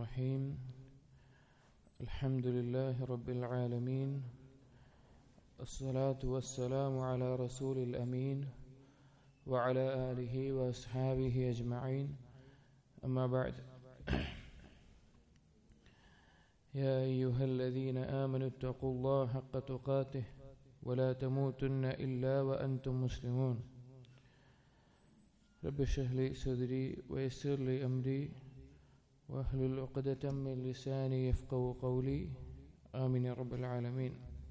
الرحيم الحمد لله رب العالمين الصلاة والسلام على رسول الأمين وعلى آله وأصحابه أجمعين أما بعد يا أيها الذين آمنوا اتقوا الله حق تقاته ولا تموتن إلا وأنتم مسلمون رب اشرح لي صدري ويسر لي أمري واحلل عقدة من لساني يفقه قولي آمين يا رب العالمين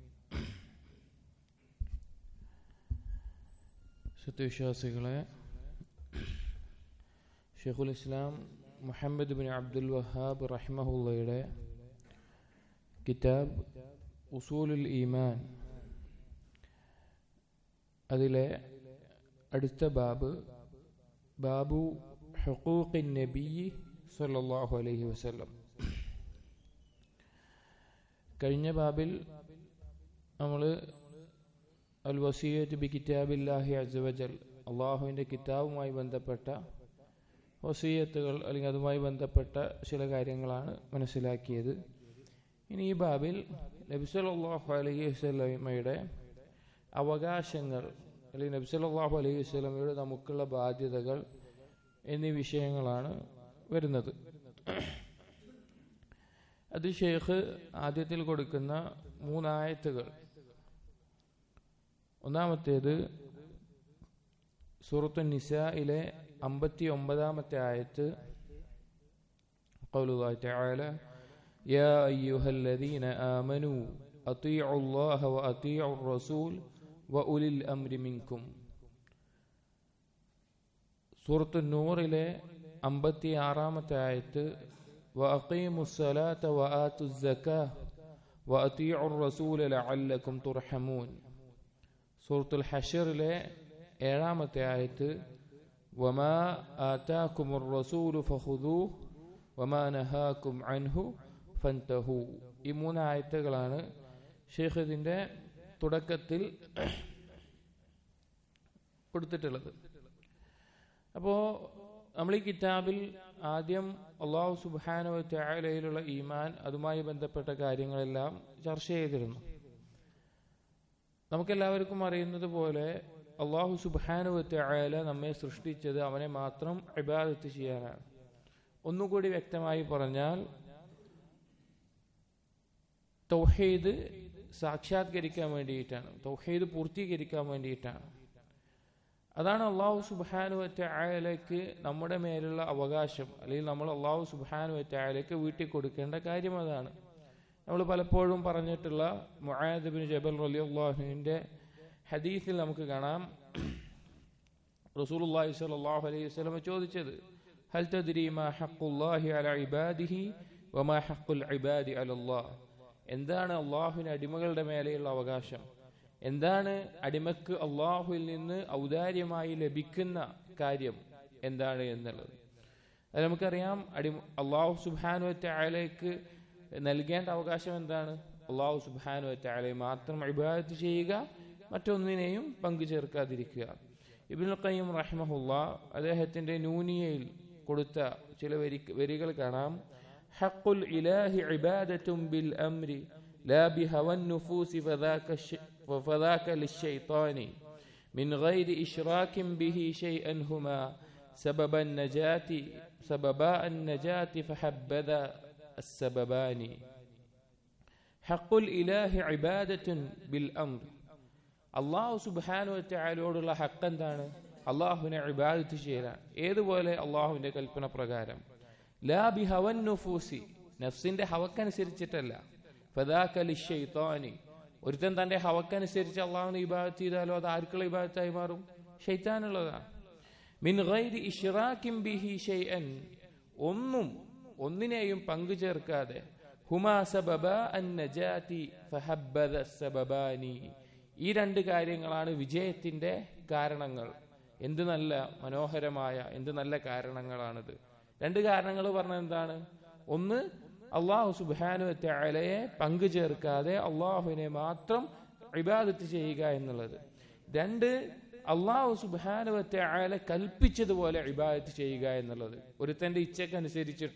സത്യവിശ്വാസികളെ ഷെയ്ഖുൽ ഇസ്ലാം മുഹമ്മദ് ബിൻ അബ്ദുൽ വഹാബ് റഹ്മഹുള്ളയുടെ കിതാബ് ഉസൂലുൽ ഈമാൻ അതിലെ അടുത്ത ബാബ് ബാബു ഹുഖൂഖിൻ നബി സല്ലല്ലാഹു അലൈഹി വസല്ലം കഴിഞ്ഞ ബാബിൽ നമ്മൾ അൽ വസീയത്ത് ബി കിതാബില്ലാഹി അസവജൽ അള്ളാഹുവിൻ്റെ കിതാബുമായി ബന്ധപ്പെട്ട വസീയത്തുകൾ അല്ലെങ്കിൽ അതുമായി ബന്ധപ്പെട്ട ചില കാര്യങ്ങളാണ് മനസ്സിലാക്കിയത് ഇനി ഈ ബാബിൽ നബിസലാഹു അലൈഹി വസ്ലമയുടെ അവകാശങ്ങൾ അല്ലെങ്കിൽ നബിസലാഹു അലൈഹി വസ്ലമയുടെ നമുക്കുള്ള ബാധ്യതകൾ എന്നീ വിഷയങ്ങളാണ് വരുന്നത് അത് ഷെയ്ഖ് ആദ്യത്തിൽ കൊടുക്കുന്ന മൂന്നായത്തുകൾ ഒന്നാമത്തേത് സൂറത്തു നിസയിലെ അമ്പത്തി ഒമ്പതാമത്തെ ആയത്ത് قول الله تعالى يا أيها الذين آمنوا أطيعوا الله وأطيعوا الرسول وأولي الأمر منكم സൂറത്ത് നൂറിലെ അമ്പത്തി ആറാമത്തെ ആയത്ത് وأقيموا الصلاة وآتوا الزكاة وأطيعوا الرسول لعلكم ترحمون സൂറത്തുൽ ഹഷറിലെ ഏഴാമത്തെ ആയത്ത് വമാ ആതാക്കുമുർ റസൂലു ഫഖുദൂ വമാ നഹാക്കും അൻഹു ഫൻതഹു ഈ മൂന്ന് ആയത്തുകളാണ് ഷെയ്ഖ് ഇതിൻ്റെ തുടക്കത്തിൽ കൊടുത്തിട്ടുള്ളത് അപ്പോൾ നമ്മൾ ഈ കിതാബിൽ ആദ്യം അള്ളാഹു സുബാനു ത്യാലയിലുള്ള ഈമാൻ അതുമായി ബന്ധപ്പെട്ട കാര്യങ്ങളെല്ലാം ചർച്ച ചെയ്തിരുന്നു നമുക്കെല്ലാവർക്കും അറിയുന്നത് പോലെ അള്ളാഹു സുബാനുവത്തെ അയാല നമ്മെ സൃഷ്ടിച്ചത് അവനെ മാത്രം ഇബാദത്ത് ചെയ്യാനാണ് ഒന്നുകൂടി വ്യക്തമായി പറഞ്ഞാൽ തൗഹീദ് സാക്ഷാത്കരിക്കാൻ വേണ്ടിയിട്ടാണ് തൗഹീദ് പൂർത്തീകരിക്കാൻ വേണ്ടിയിട്ടാണ് അതാണ് അള്ളാഹു സുബാനുവറ്റ അയാലേക്ക് നമ്മുടെ മേലുള്ള അവകാശം അല്ലെങ്കിൽ നമ്മൾ അള്ളാഹു സുബാനുവറ്റ അയാലേക്ക് വീട്ടിൽ കൊടുക്കേണ്ട കാര്യം അതാണ് നമ്മൾ പലപ്പോഴും പറഞ്ഞിട്ടുള്ള മുആദ് ബിൻ ജബൽ റലി അള്ളാഹുവിൻ്റെ ഹദീസിൽ നമുക്ക് കാണാം റസൂലുള്ളാഹി സ്വല്ലല്ലാഹു അലൈഹി വസല്ലം ചോദിച്ചത് ഹൽ തദ്രി മാ ഹഖ്ഖുല്ലാഹി അല ഇബാദിഹി വമാ ഹഖ്ഖുൽ ഇബാദി അലല്ലാഹ് എന്താണ് അള്ളാഹുവിന് അടിമകളുടെ മേലെയുള്ള അവകാശം എന്താണ് അടിമക്ക് അള്ളാഹുവിൽ നിന്ന് ഔദാര്യമായി ലഭിക്കുന്ന കാര്യം എന്താണ് എന്നുള്ളത് അത് നമുക്കറിയാം അടി അള്ളാഹു സുബാനുവറ്റ അയലേക്ക് നൽകേണ്ട അവകാശം എന്താണ് അള്ളാഹു സുബാനു വറ്റാലെ മാത്രം ഇബാദത്ത് ചെയ്യുക മറ്റൊന്നിനെയും പങ്കു ചേർക്കാതിരിക്കുക ഇബിൻ ഖയ്യം റഹ്മഹുല്ല അദ്ദേഹത്തിന്റെ നൂനിയയിൽ കൊടുത്ത ചില വരി വരികൾ കാണാം ഹഖുൽ ഇലാഹി ഇബാദത്തും ബിൽ അംരി لا بهوى النفوس فذاك فذاك للشيطان من غير إشراك به شيئا هما سبب النجاة سببا النجاة فحبذا السببان حق الإله عبادة بالأمر അള്ളാഹു സുബാനു വറ്റാലോടുള്ള ഹക്ക് എന്താണ് അള്ളാഹുവിനെ ഇബാദത്ത് ചെയ്യലാണ് ഏതുപോലെ അള്ളാഹുവിന്റെ കൽപ്പന പ്രകാരം ലാ ബി ഹവൻ നുഫൂസി നഫ്സിന്റെ ഹവക്കനുസരിച്ചിട്ടല്ല ഫദാക്കലി ഷെയ്ത്താനി ഒരുത്തൻ തന്റെ ഹവക്കനുസരിച്ച് അള്ളാഹുവിനെ ഇബാദത്ത് ചെയ്താലോ അത് ആർക്കുള്ള ഇബാദത്തായി മാറും ഷെയ്ത്താനുള്ളതാണ് മിൻ ഗൈരി ഇഷ്റാക്കിം ബിഹി ഷെയ്അൻ ഒന്നും ഒന്നിനെയും പങ്കു ചേർക്കാതെ ഹുമാ സബബ അന്നജാതി ഫഹബ്ബദ സബബാനി ഈ രണ്ട് കാര്യങ്ങളാണ് വിജയത്തിന്റെ കാരണങ്ങൾ എന്ത് നല്ല മനോഹരമായ എന്ത് നല്ല കാരണങ്ങളാണിത് രണ്ട് കാരണങ്ങൾ പറഞ്ഞ എന്താണ് ഒന്ന് അള്ളാഹു സുബാനു അലയെ പങ്കു ചേർക്കാതെ അള്ളാഹുവിനെ മാത്രം ഇബാദത്ത് ചെയ്യുക എന്നുള്ളത് രണ്ട് അള്ളാഹു സുബാനുവത്തെ അയാളെ കൽപ്പിച്ചതുപോലെ ഇബാദത്ത് ചെയ്യുക എന്നുള്ളത് ഒരുത്തന്റെ ഇച്ഛക്കനുസരിച്ചിട്ടോ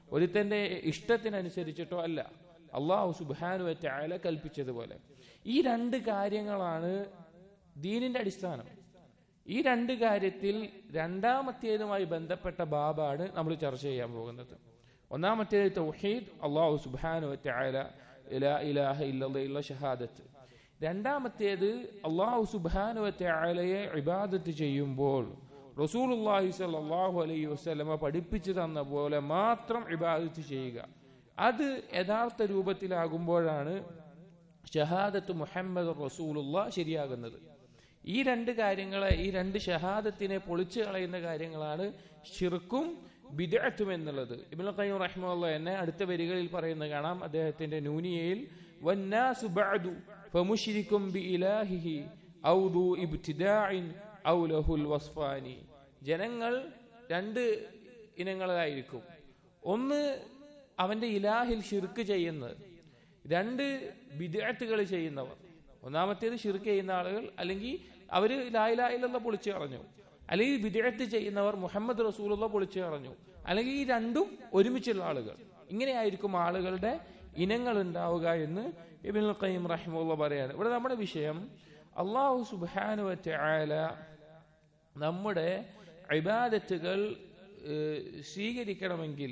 ഒരുത്തന്റെ ഇഷ്ടത്തിനനുസരിച്ചിട്ടോ അല്ല അള്ളാഹു സുബാനു ചായാല കൽപ്പിച്ചതുപോലെ ഈ രണ്ട് കാര്യങ്ങളാണ് ദീനിന്റെ അടിസ്ഥാനം ഈ രണ്ട് കാര്യത്തിൽ രണ്ടാമത്തേതുമായി ബന്ധപ്പെട്ട ബാബാണ് നമ്മൾ ചർച്ച ചെയ്യാൻ പോകുന്നത് ഒന്നാമത്തേത് തൗഹീദ് അള്ളാഹു സുബാനു ചായാല ഇലാഹ ഇല്ല ഷഹാദത്ത് രണ്ടാമത്തേത് അള്ളാഹു സുബാനു ചായാലയെ ഇബാദത്ത് ചെയ്യുമ്പോൾ റസൂലുല്ലാഹി സല്ലാഹു അലൈഹി വസ്ലമ പഠിപ്പിച്ചു തന്ന പോലെ മാത്രം ഇബാദത്ത് ചെയ്യുക അത് യഥാർത്ഥ രൂപത്തിലാകുമ്പോഴാണ് ഷഹാദത്ത് മുഹമ്മദ് റസൂലുള്ള ശരിയാകുന്നത് ഈ രണ്ട് കാര്യങ്ങളെ ഈ രണ്ട് ഷഹാദത്തിനെ പൊളിച്ചു കളയുന്ന കാര്യങ്ങളാണ് ഷിർക്കും ബിദഅത്തും എന്നുള്ളത് ഇബ്നുൽ ഖയ്യിം റഹിമഹുള്ള എന്നെ അടുത്ത വരികളിൽ പറയുന്നത് കാണാം അദ്ദേഹത്തിന്റെ നൂനിയയിൽ വന്നാസു ബഅദു ഫമുശ്രിക്കും ബിഇലാഹിഹി ഔ ദു ഇബ്തിദാഇൻ ഔ ലഹുൽ വസ്ഫാനി ജനങ്ങൾ രണ്ട് ഇനങ്ങളായിരിക്കും ഒന്ന് അവന്റെ ഇലാഹിൽ ഷിർക്ക് ചെയ്യുന്നത് രണ്ട് ബിദഅത്തുകൾ ചെയ്യുന്നവർ ഒന്നാമത്തേത് ഷിർക്ക് ചെയ്യുന്ന ആളുകൾ അല്ലെങ്കിൽ അവര് ലായിലായിലുള്ള പൊളിച്ചു കളഞ്ഞു അല്ലെങ്കിൽ വിദേഹത്ത് ചെയ്യുന്നവർ മുഹമ്മദ് റസൂലുള്ള പൊളിച്ചു കളഞ്ഞു അല്ലെങ്കിൽ ഈ രണ്ടും ഒരുമിച്ചുള്ള ആളുകൾ ഇങ്ങനെയായിരിക്കും ആളുകളുടെ ഇനങ്ങൾ ഉണ്ടാവുക എന്ന് ഇബിൻ ഖയ്യിം റഹിമുള്ള പറയാണ് ഇവിടെ നമ്മുടെ വിഷയം അള്ളാഹു സുബാനു ആല നമ്മുടെ ഇബാദത്തുകൾ സ്വീകരിക്കണമെങ്കിൽ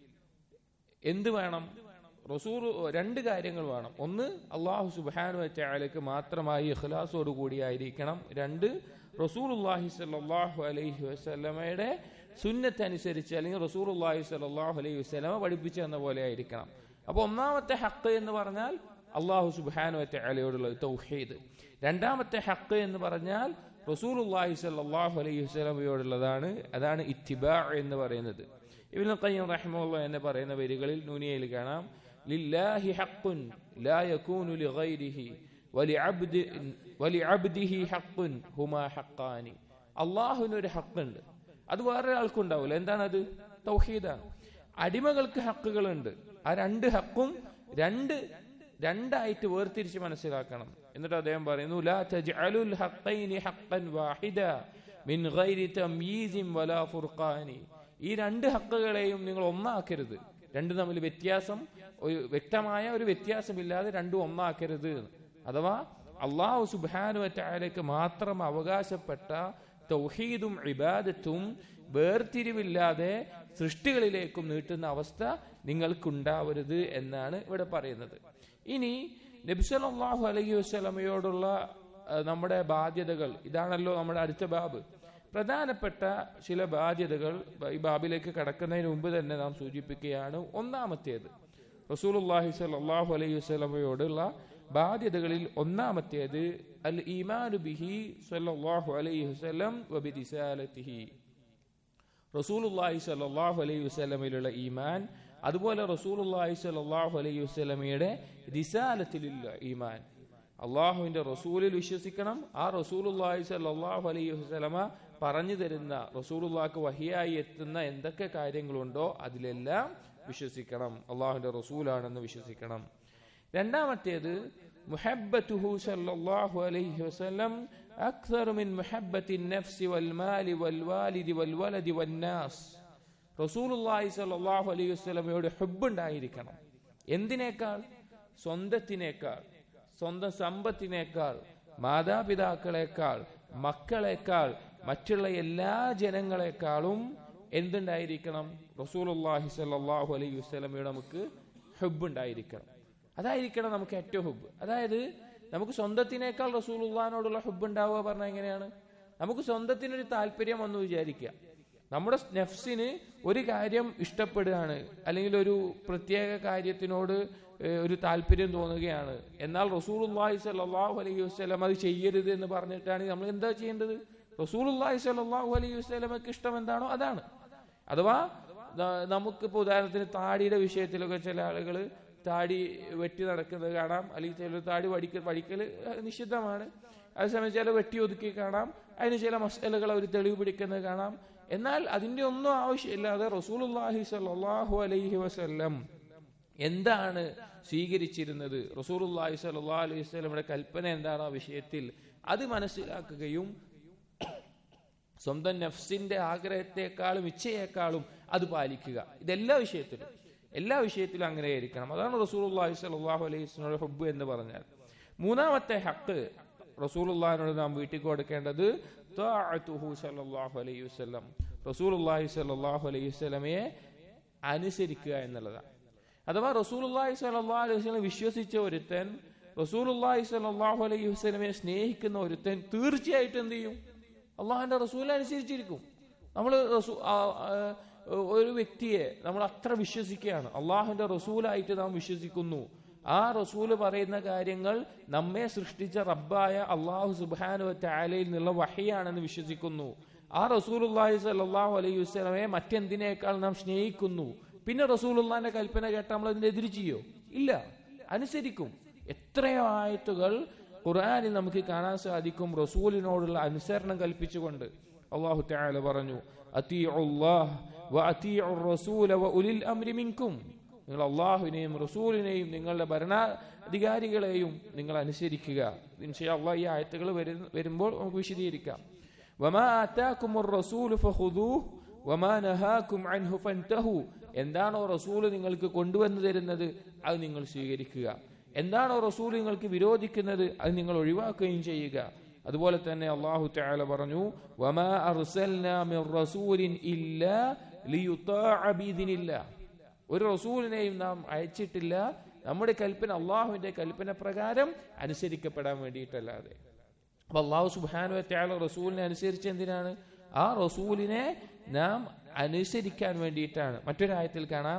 എന്ത് വേണം റസൂർ രണ്ട് കാര്യങ്ങൾ വേണം ഒന്ന് അള്ളാഹു സുബാനു വച്ചാലക്ക് മാത്രമായി ഇഖ്ലാസോട് കൂടിയായിരിക്കണം രണ്ട് റസൂർ അള്ളാഹി സല്ലാഹു അലൈഹി വസ്ലമയുടെ സുന്നത്ത് അനുസരിച്ച് അല്ലെങ്കിൽ റസൂർ അള്ളാഹി സല്ലാഹു അലൈഹി വസ്ലമ പഠിപ്പിച്ചു തന്ന പോലെ ആയിരിക്കണം അപ്പൊ ഒന്നാമത്തെ ഹക്ക് എന്ന് പറഞ്ഞാൽ അള്ളാഹു സുബാനു വച്ചാലയോടുള്ളത് തൗഹീദ് രണ്ടാമത്തെ ഹക്ക് എന്ന് പറഞ്ഞാൽ റസൂർ അള്ളാഹി സല്ലാഹു അലൈഹി വസ്ലമയോടുള്ളതാണ് അതാണ് ഇത്തിബാ എന്ന് പറയുന്നത് ഇബിൻ ഖയ്യം റഹിമുള്ള എന്ന് പറയുന്ന വരികളിൽ നൂനിയയിൽ കാണാം ലില്ലാഹി ഹഖുൻ ലാ യകൂനു ലിഗൈരിഹി വലിഅബ്ദി വലിഅബ്ദിഹി ഹഖുൻ ഹുമാ ഹഖാനി അള്ളാഹുവിന് ഒരു ഹക്കുണ്ട് അത് വേറെ ആൾക്കുണ്ടാവില്ല എന്താണത് തൗഹീദാണ് അടിമകൾക്ക് ഹക്കുകളുണ്ട് ആ രണ്ട് ഹക്കും രണ്ട് രണ്ടായിട്ട് വേർതിരിച്ച് മനസ്സിലാക്കണം എന്നിട്ട് അദ്ദേഹം പറയുന്നു ലാ തജ്അലുൽ ഹഖൈനി ഹഖൻ വാഹിദ മിൻ ഗൈരി തംയീസിൻ വലാ ഫുർഖാനി ഈ രണ്ട് ഹക്കുകളെയും നിങ്ങൾ ഒന്നാക്കരുത് രണ്ടും തമ്മിൽ വ്യത്യാസം ഒരു വ്യക്തമായ ഒരു വ്യത്യാസമില്ലാതെ രണ്ടും ഒന്നാക്കരുത് അഥവാ അള്ളാഹു സുബാനുവറ്റായാലേക്ക് മാത്രം അവകാശപ്പെട്ട തൗഹീദും ഇബാദത്തും വേർതിരിവില്ലാതെ സൃഷ്ടികളിലേക്കും നീട്ടുന്ന അവസ്ഥ നിങ്ങൾക്കുണ്ടാവരുത് എന്നാണ് ഇവിടെ പറയുന്നത് ഇനി നബ്സലാഹു അലൈഹി വസ്ലമയോടുള്ള നമ്മുടെ ബാധ്യതകൾ ഇതാണല്ലോ നമ്മുടെ അടുത്ത ബാബ് പ്രധാനപ്പെട്ട ചില ബാധ്യതകൾ ഈ ബാബിലേക്ക് കടക്കുന്നതിന് മുമ്പ് തന്നെ നാം സൂചിപ്പിക്കുകയാണ് ഒന്നാമത്തേത് റസൂലുല്ലാഹി സല്ലാഹു അലൈഹി വസ്ലമയോടുള്ള ബാധ്യതകളിൽ ഒന്നാമത്തേത് അൽ ഈമാനു ബിഹി സല്ലല്ലാഹു അലൈഹി വസല്ലം വബിരിസാലത്തിഹി റസൂലുല്ലാഹി സല്ലല്ലാഹു അലൈഹി വസല്ലമയിലുള്ള ഈമാൻ അതുപോലെ റസൂലുല്ലാഹി സല്ലല്ലാഹു അലൈഹി വസല്ലമയുടെ റിസാലത്തിലുള്ള ഈമാൻ അള്ളാഹുവിന്റെ റസൂലിൽ വിശ്വസിക്കണം ആ റസൂലുല്ലാഹി സല്ലല്ലാഹു അലൈഹി വസല്ലമ പറഞ്ഞു തരുന്ന റസൂലുള്ളാഹ്ക്ക് വഹിയായി എത്തുന്ന എന്തൊക്കെ കാര്യങ്ങളുണ്ടോ അതിലെല്ലാം വിശ്വസിക്കണം അള്ളാഹുവിന്റെ റസൂലാണെന്ന് വിശ്വസിക്കണം രണ്ടാമത്തേത് മുഹബ്ബത്തുഹു സല്ലല്ലാഹു അലൈഹി വസല്ലം അക്സർ മിൻ മുഹബ്ബത്തി നഫ്സി വൽ മാലി വൽ വാലിദി വൽ വലദി വൻ നാസ് റസൂലുള്ളാഹി സല്ലല്ലാഹു അലൈഹി വസല്ലമയോട് ഹുബ്ബുണ്ടായിരിക്കണം എന്തിനേക്കാൾ സ്വന്തത്തിനേക്കാൾ സ്വന്തം സമ്പത്തിനേക്കാൾ മാതാപിതാക്കളെക്കാൾ മക്കളെക്കാൾ മറ്റുള്ള എല്ലാ ജനങ്ങളെക്കാളും എന്തുണ്ടായിരിക്കണം റസൂലുള്ളാഹി സല്ലല്ലാഹു അലൈഹി വസല്ലമയുടെ നമുക്ക് ഹുബ് ഉണ്ടായിരിക്കണം അതായിരിക്കണം നമുക്ക് ഏറ്റവും ഹുബ് അതായത് നമുക്ക് സ്വന്തത്തിനേക്കാൾ റസൂലുള്ളാഹിനോടുള്ള ഹുബ് ഉണ്ടാവുക പറഞ്ഞാൽ എങ്ങനെയാണ് നമുക്ക് സ്വന്തത്തിനൊരു താല്പര്യം വന്നു വിചാരിക്കുക നമ്മുടെ നെഫ്സിന് ഒരു കാര്യം ഇഷ്ടപ്പെടുകയാണ് അല്ലെങ്കിൽ ഒരു പ്രത്യേക കാര്യത്തിനോട് ഒരു താല്പര്യം തോന്നുകയാണ് എന്നാൽ റസൂലുള്ളാഹി സ്വല്ലല്ലാഹു അലൈഹി വസല്ലം അത് ചെയ്യരുത് എന്ന് പറഞ്ഞിട്ടാണ് നമ്മൾ എന്താ ചെയ്യേണ്ടത് റസൂലുള്ളാഹി സ്വല്ലല്ലാഹു അലൈഹി വസല്ലമക്ക് ഇഷ്ടം എന്താണോ അതാണ് അഥവാ നമുക്കിപ്പോൾ ഉദാഹരണത്തിന് താടിയുടെ വിഷയത്തിലൊക്കെ ചില ആളുകൾ താടി വെട്ടി നടക്കുന്നത് കാണാം അല്ലെങ്കിൽ ചില താടി പഠിക്കൽ പഠിക്കൽ നിഷിദ്ധമാണ് അതേസമയം ചില വെട്ടി ഒതുക്കി കാണാം അതിന് ചില മസലകൾ അവർ തെളിവ് പിടിക്കുന്നത് കാണാം എന്നാൽ അതിന്റെ ഒന്നും ആവശ്യമില്ലാതെ റസൂലുള്ളാഹി സ്വല്ലല്ലാഹു അലൈഹി വസല്ലം എന്താണ് സ്വീകരിച്ചിരുന്നത് റസൂലുള്ളാഹി സ്വല്ലല്ലാഹു അലൈഹി വസല്ലമയുടെ കൽപ്പന എന്താണ് ആ വിഷയത്തിൽ അത് മനസ്സിലാക്കുകയും സ്വന്തം നഫ്സിന്റെ ആഗ്രഹത്തെക്കാളും ഇച്ഛയേക്കാളും അത് പാലിക്കുക ഇതെല്ലാ വിഷയത്തിലും എല്ലാ വിഷയത്തിലും അങ്ങനെ ആയിരിക്കണം അതാണ് റസൂലുള്ളാഹി സ്വല്ലല്ലാഹു അലൈഹി വസല്ലമയുടെ ഹുബ്ബ് എന്ന് പറഞ്ഞാൽ മൂന്നാമത്തെ ഹക്ക് റസൂലുള്ളാഹിനോട് നാം വീട്ടിൽ കൊടുക്കേണ്ടത് ത്വാഅത്തുഹു സല്ലല്ലാഹു അലൈഹി വസല്ലം റസൂലുള്ളാഹി സ്വല്ലല്ലാഹു അലൈഹി വസല്ലമയെ അനുസരിക്കുക എന്നുള്ളതാണ് അഥവാ റസൂലുള്ളാഹി സ്വല്ലല്ലാഹു അലൈഹി വസല്ലം വിശ്വസിച്ച ഒരുത്തൻ റസൂലുള്ളാഹി സ്വല്ലല്ലാഹു അലൈഹി വസല്ലമയെ സ്നേഹിക്കുന്ന ഒരുത്തൻ തീർച്ചയായിട്ടും എന്ത് ചെയ്യും അള്ളാഹിന്റെ റസൂൽ അനുസരിച്ചിരിക്കും നമ്മൾ ഒരു വ്യക്തിയെ നമ്മൾ അത്ര വിശ്വസിക്കുകയാണ് അള്ളാഹുന്റെ റസൂലായിട്ട് നാം വിശ്വസിക്കുന്നു ആ റസൂല് പറയുന്ന കാര്യങ്ങൾ നമ്മെ സൃഷ്ടിച്ച റബ്ബായ അള്ളാഹു സുബാനു താലയിൽ നിന്നുള്ള വഹയാണെന്ന് വിശ്വസിക്കുന്നു ആ റസൂലുല്ലാഹി സല്ലാഹു അലൈഹി വസ്ലമെ മറ്റെന്തിനേക്കാൾ നാം സ്നേഹിക്കുന്നു പിന്നെ റസൂലുള്ളാന്റെ കൽപ്പന കേട്ട നമ്മൾ അതിന്റെ എതിര് ചെയ്യോ ഇല്ല അനുസരിക്കും എത്രയോ ആയത്തുകൾ ഖുർആനിൽ നമുക്ക് കാണാൻ സാധിക്കും റസൂലിനോടുള്ള അനുസരണം കൽപ്പിച്ചുകൊണ്ട് അള്ളാഹു തആല പറഞ്ഞു അത്തീഉല്ലാഹ് വഅത്തീഉർ റസൂല വഉലിൽ അംരി മിൻകും നിങ്ങൾ അള്ളാഹുവിനെയും റസൂലിനെയും നിങ്ങളുടെ ഭരണാധികാരികളെയും നിങ്ങൾ അനുസരിക്കുക ഇൻഷാ അള്ളാഹ് ഈ ആയത്തുകൾ വരുമ്പോൾ നമുക്ക് വിശദീകരിക്കാം വമാ ആതാക്കുമുർ റസൂലു ഫഖുദൂഹ് വമാ നഹാക്കും അൻഹു ഫൻതഹു എന്താണോ റസൂൽ നിങ്ങൾക്ക് കൊണ്ടുവന്നു തരുന്നത് അത് നിങ്ങൾ സ്വീകരിക്കുക എന്താണോ റസൂൽ നിങ്ങൾക്ക് വിരോധിക്കുന്നത് അത് നിങ്ങൾ ഒഴിവാക്കുകയും ചെയ്യുക അതുപോലെ തന്നെ അള്ളാഹു തആല പറഞ്ഞു വമാ അർസൽനാ മിർ റസൂലിൻ ഇല്ലാ ലിയുതാഅ ബിഇذനില്ലാഹ് ഒരു റസൂലിനെയും നാം അയച്ചിട്ടില്ല നമ്മുടെ കൽപ്പന അള്ളാഹുവിന്റെ കൽപ്പന പ്രകാരം അനുസരിക്കപ്പെടാൻ വേണ്ടിയിട്ടല്ലാതെ അപ്പൊ അള്ളാഹു സുബാനു ത്യാല റസൂലിനെ അനുസരിച്ച് എന്തിനാണ് ആ റസൂലിനെ നാം അനുസരിക്കാൻ വേണ്ടിയിട്ടാണ് മറ്റൊരായത്തിൽ കാണാം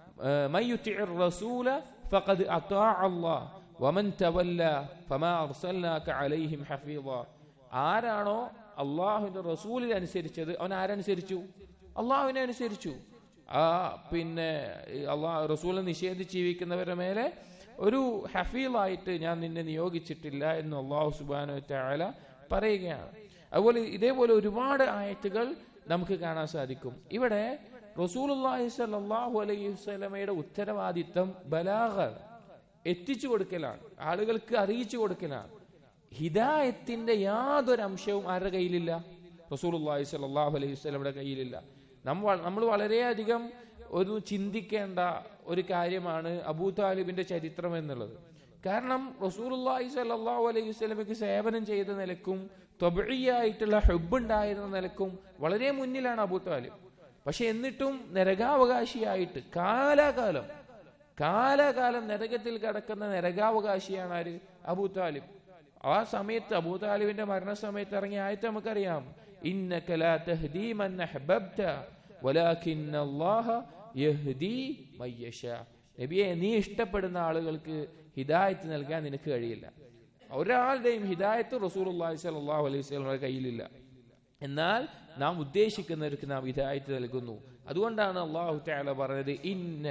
റസൂല ഫഖദ് അല്ലാഹ് വമൻ തവല്ല ഫമാ അർസൽനാക അലൈഹിം ഹഫീള ആരാണോ അള്ളാഹുവിന്റെ റസൂലിനെ അനുസരിച്ചത് അവൻ ആരനുസരിച്ചു അള്ളാഹുവിനെ അനുസരിച്ചു ആ പിന്നെ അള്ളാഹ് റസൂലിനെ നിഷേധിച്ച് ജീവിക്കുന്നവരുടെ മേലെ ഒരു ഹഫീലായിട്ട് ഞാൻ നിന്നെ നിയോഗിച്ചിട്ടില്ല എന്ന് അള്ളാഹു സുബാനു താല പറയുകയാണ് അതുപോലെ ഇതേപോലെ ഒരുപാട് ആയത്തുകൾ നമുക്ക് കാണാൻ സാധിക്കും ഇവിടെ റസൂലുള്ളാഹി സ്വല്ലല്ലാഹു അലൈഹി വസല്ലമയുടെ ഉത്തരവാദിത്തം ബലാഗ് എത്തിച്ചു കൊടുക്കലാണ് ആളുകൾക്ക് അറിയിച്ചു കൊടുക്കലാണ് ഹിദായത്തിന്റെ യാതൊരു അംശവും ആരുടെ കയ്യിലില്ല റസൂലുള്ളാഹി സ്വല്ലല്ലാഹു അലൈഹി വസല്ലമയുടെ കയ്യിലില്ല നമ്മൾ നമ്മൾ വളരെയധികം ഒരു ചിന്തിക്കേണ്ട ഒരു കാര്യമാണ് അബൂ താലിബിന്റെ ചരിത്രം എന്നുള്ളത് കാരണം റസൂലുള്ളാഹി സ്വല്ലല്ലാഹു അലൈഹി വസല്ലമയ്ക്ക് സേവനം ചെയ്ത നിലക്കും തൊബിയായിട്ടുള്ള ഹെബുണ്ടായിരുന്ന നിലക്കും വളരെ മുന്നിലാണ് അബൂ താലിബ് പക്ഷെ എന്നിട്ടും നരകാവകാശിയായിട്ട് കാലാകാലം കാലാകാലം നരകത്തിൽ കിടക്കുന്ന നരകാവകാശിയാണ് ആര് അബൂ താലിബ് ആ സമയത്ത് അബൂ താലിബിന്റെ മരണസമയത്ത് ഇറങ്ങിയ ആയത്ത് നമുക്കറിയാം إنك لا تهدي من أحببت ولكن الله يهدي من يشاء നബിയെ നീ ഇഷ്ടപ്പെടുന്ന ആളുകൾക്ക് ഹിദായത്ത് നൽകാൻ നിനക്ക് കഴിയില്ല ഒരാളുടെയും ഹിദായത്ത് റസൂലുള്ളാഹി സ്വല്ലല്ലാഹു അലൈഹി വസല്ലമയുടെ കയ്യിലില്ല എന്നാൽ നാം ഉദ്ദേശിക്കുന്നവർക്ക് നാം ഹിദായത്ത് നൽകുന്നു അതുകൊണ്ടാണ് അള്ളാഹു തആല പറഞ്ഞത് ഇന്ന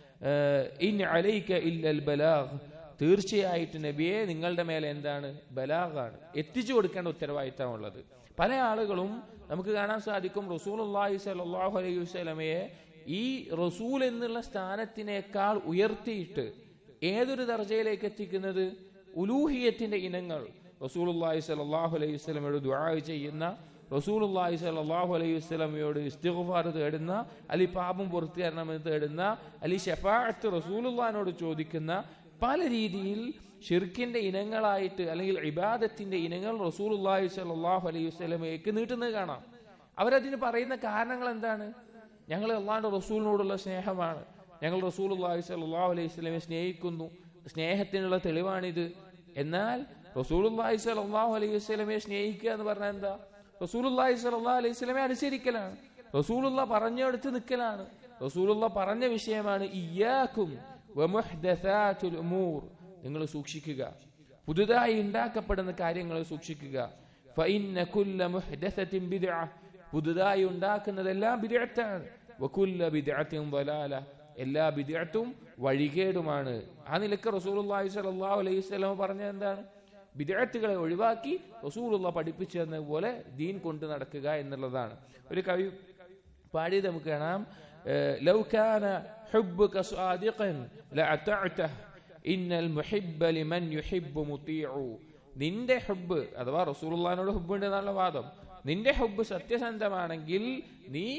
ഇൻ അലൈക ഇല്ലൽ ബലാഗ് തീർച്ചയായിട്ടും നബിയെ നിങ്ങളുടെ മേലെ എന്താണ് ബലാഗാണ് എത്തിച്ചു കൊടുക്കേണ്ട ഉത്തരവാദിത്തമുള്ളത് പല ആളുകളും നമുക്ക് കാണാൻ സാധിക്കും റസൂൽ അള്ളാഹി സലാഹു അലൈഹി വസ്ലമയെ ഈ റസൂൽ എന്നുള്ള സ്ഥാനത്തിനേക്കാൾ ഉയർത്തിയിട്ട് ഏതൊരു ദർജയിലേക്ക് എത്തിക്കുന്നത് ഉലൂഹിയത്തിന്റെ ഇനങ്ങൾ റസൂൽ അള്ളാഹി സലാഹു അലൈഹി വസ്ലമയോട് ദുആ ചെയ്യുന്ന റസൂൽ അള്ളാഹി സലാഹു അലൈഹി വസ്ലമയോട് ഇസ്തിഗ്ഫാർ തേടുന്ന അലി പാപം പുറത്തു തരണമെന്ന് തേടുന്ന അലി ഷഫാഅത്ത് റസൂലുള്ളാഹിനോട് ചോദിക്കുന്ന പല രീതിയിൽ ഷിർക്കിന്റെ ഇനങ്ങളായിട്ട് അല്ലെങ്കിൽ ഇബാദത്തിന്റെ ഇനങ്ങൾ റസൂലുള്ളാഹി സ്വല്ലല്ലാഹു അലൈഹി വസല്ലമയ്ക്ക് നീട്ടുന്നത് കാണാം അവരതിന് പറയുന്ന കാരണങ്ങൾ എന്താണ് ഞങ്ങൾ അള്ളാഹിന്റെ റസൂലിനോടുള്ള സ്നേഹമാണ് ഞങ്ങൾ റസൂലുള്ളാഹി സ്വല്ലല്ലാഹു അലൈഹി വസല്ലമയെ സ്നേഹിക്കുന്നു സ്നേഹത്തിനുള്ള തെളിവാണിത് എന്നാൽ റസൂലുള്ളാഹി സ്വല്ലല്ലാഹു അലൈഹി വസല്ലമയെ സ്നേഹിക്കുക എന്ന് പറഞ്ഞാൽ എന്താ റസൂലുള്ളാഹി സ്വല്ലല്ലാഹു അലൈഹി വസല്ലമയെ അനുസരിക്കലാണ് റസൂലുള്ള പറഞ്ഞെടുത്ത് നിൽക്കലാണ് റസൂലുള്ള പറഞ്ഞ വിഷയമാണ് ഇയ്യാക്കും വമുഹ്ദസാത്തുൽ ഉമൂർ നിങ്ങൾ സൂക്ഷിക്കുക പുതുതായി ഉണ്ടാക്കപ്പെടുന്ന കാര്യങ്ങൾ സൂക്ഷിക്കുക ഫഇന്ന കുല്ല മുഹ്ദസത്തിൻ ബിദ്അ പുതുതായി ഉണ്ടാക്കുന്നതെല്ലാം ബിദ്അത്താണ് വകുല്ല ബിദ്അത്തിൻ ളലാല എല്ലാ ബിദ്അത്തും വഴികേടുമാണ് ആ നിലക്ക് റസൂലുള്ളാഹി സ്വല്ലല്ലാഹു അലൈഹി വസല്ലം പറഞ്ഞ എന്താണ് ബിദ്അത്തുകളെ ഒഴിവാക്കി റസൂലുള്ള പഠിപ്പിച്ചു തന്ന പോലെ ദീൻ കൊണ്ട് നടക്കുക എന്നുള്ളതാണ് ഒരു കവി പാടിയത് നമുക്ക് കാണാം ലൗ കാന ഹുബ്ബുക സാദിഖൻ ലഅതഅതഹ് ഇന്നൽ മുഹിബ്ബ ലിമൻ യുഹിബ്ബു മുതീഉ നിന്റെ ഹുബ്ബ് അഥവാ റസൂലുള്ളാഹിനോട് ഹുബ്ബ് ഉണ്ട് എന്നുള്ള വാദം നിന്റെ ഹുബ്ബ് സത്യസന്ധമാണെങ്കിൽ നീ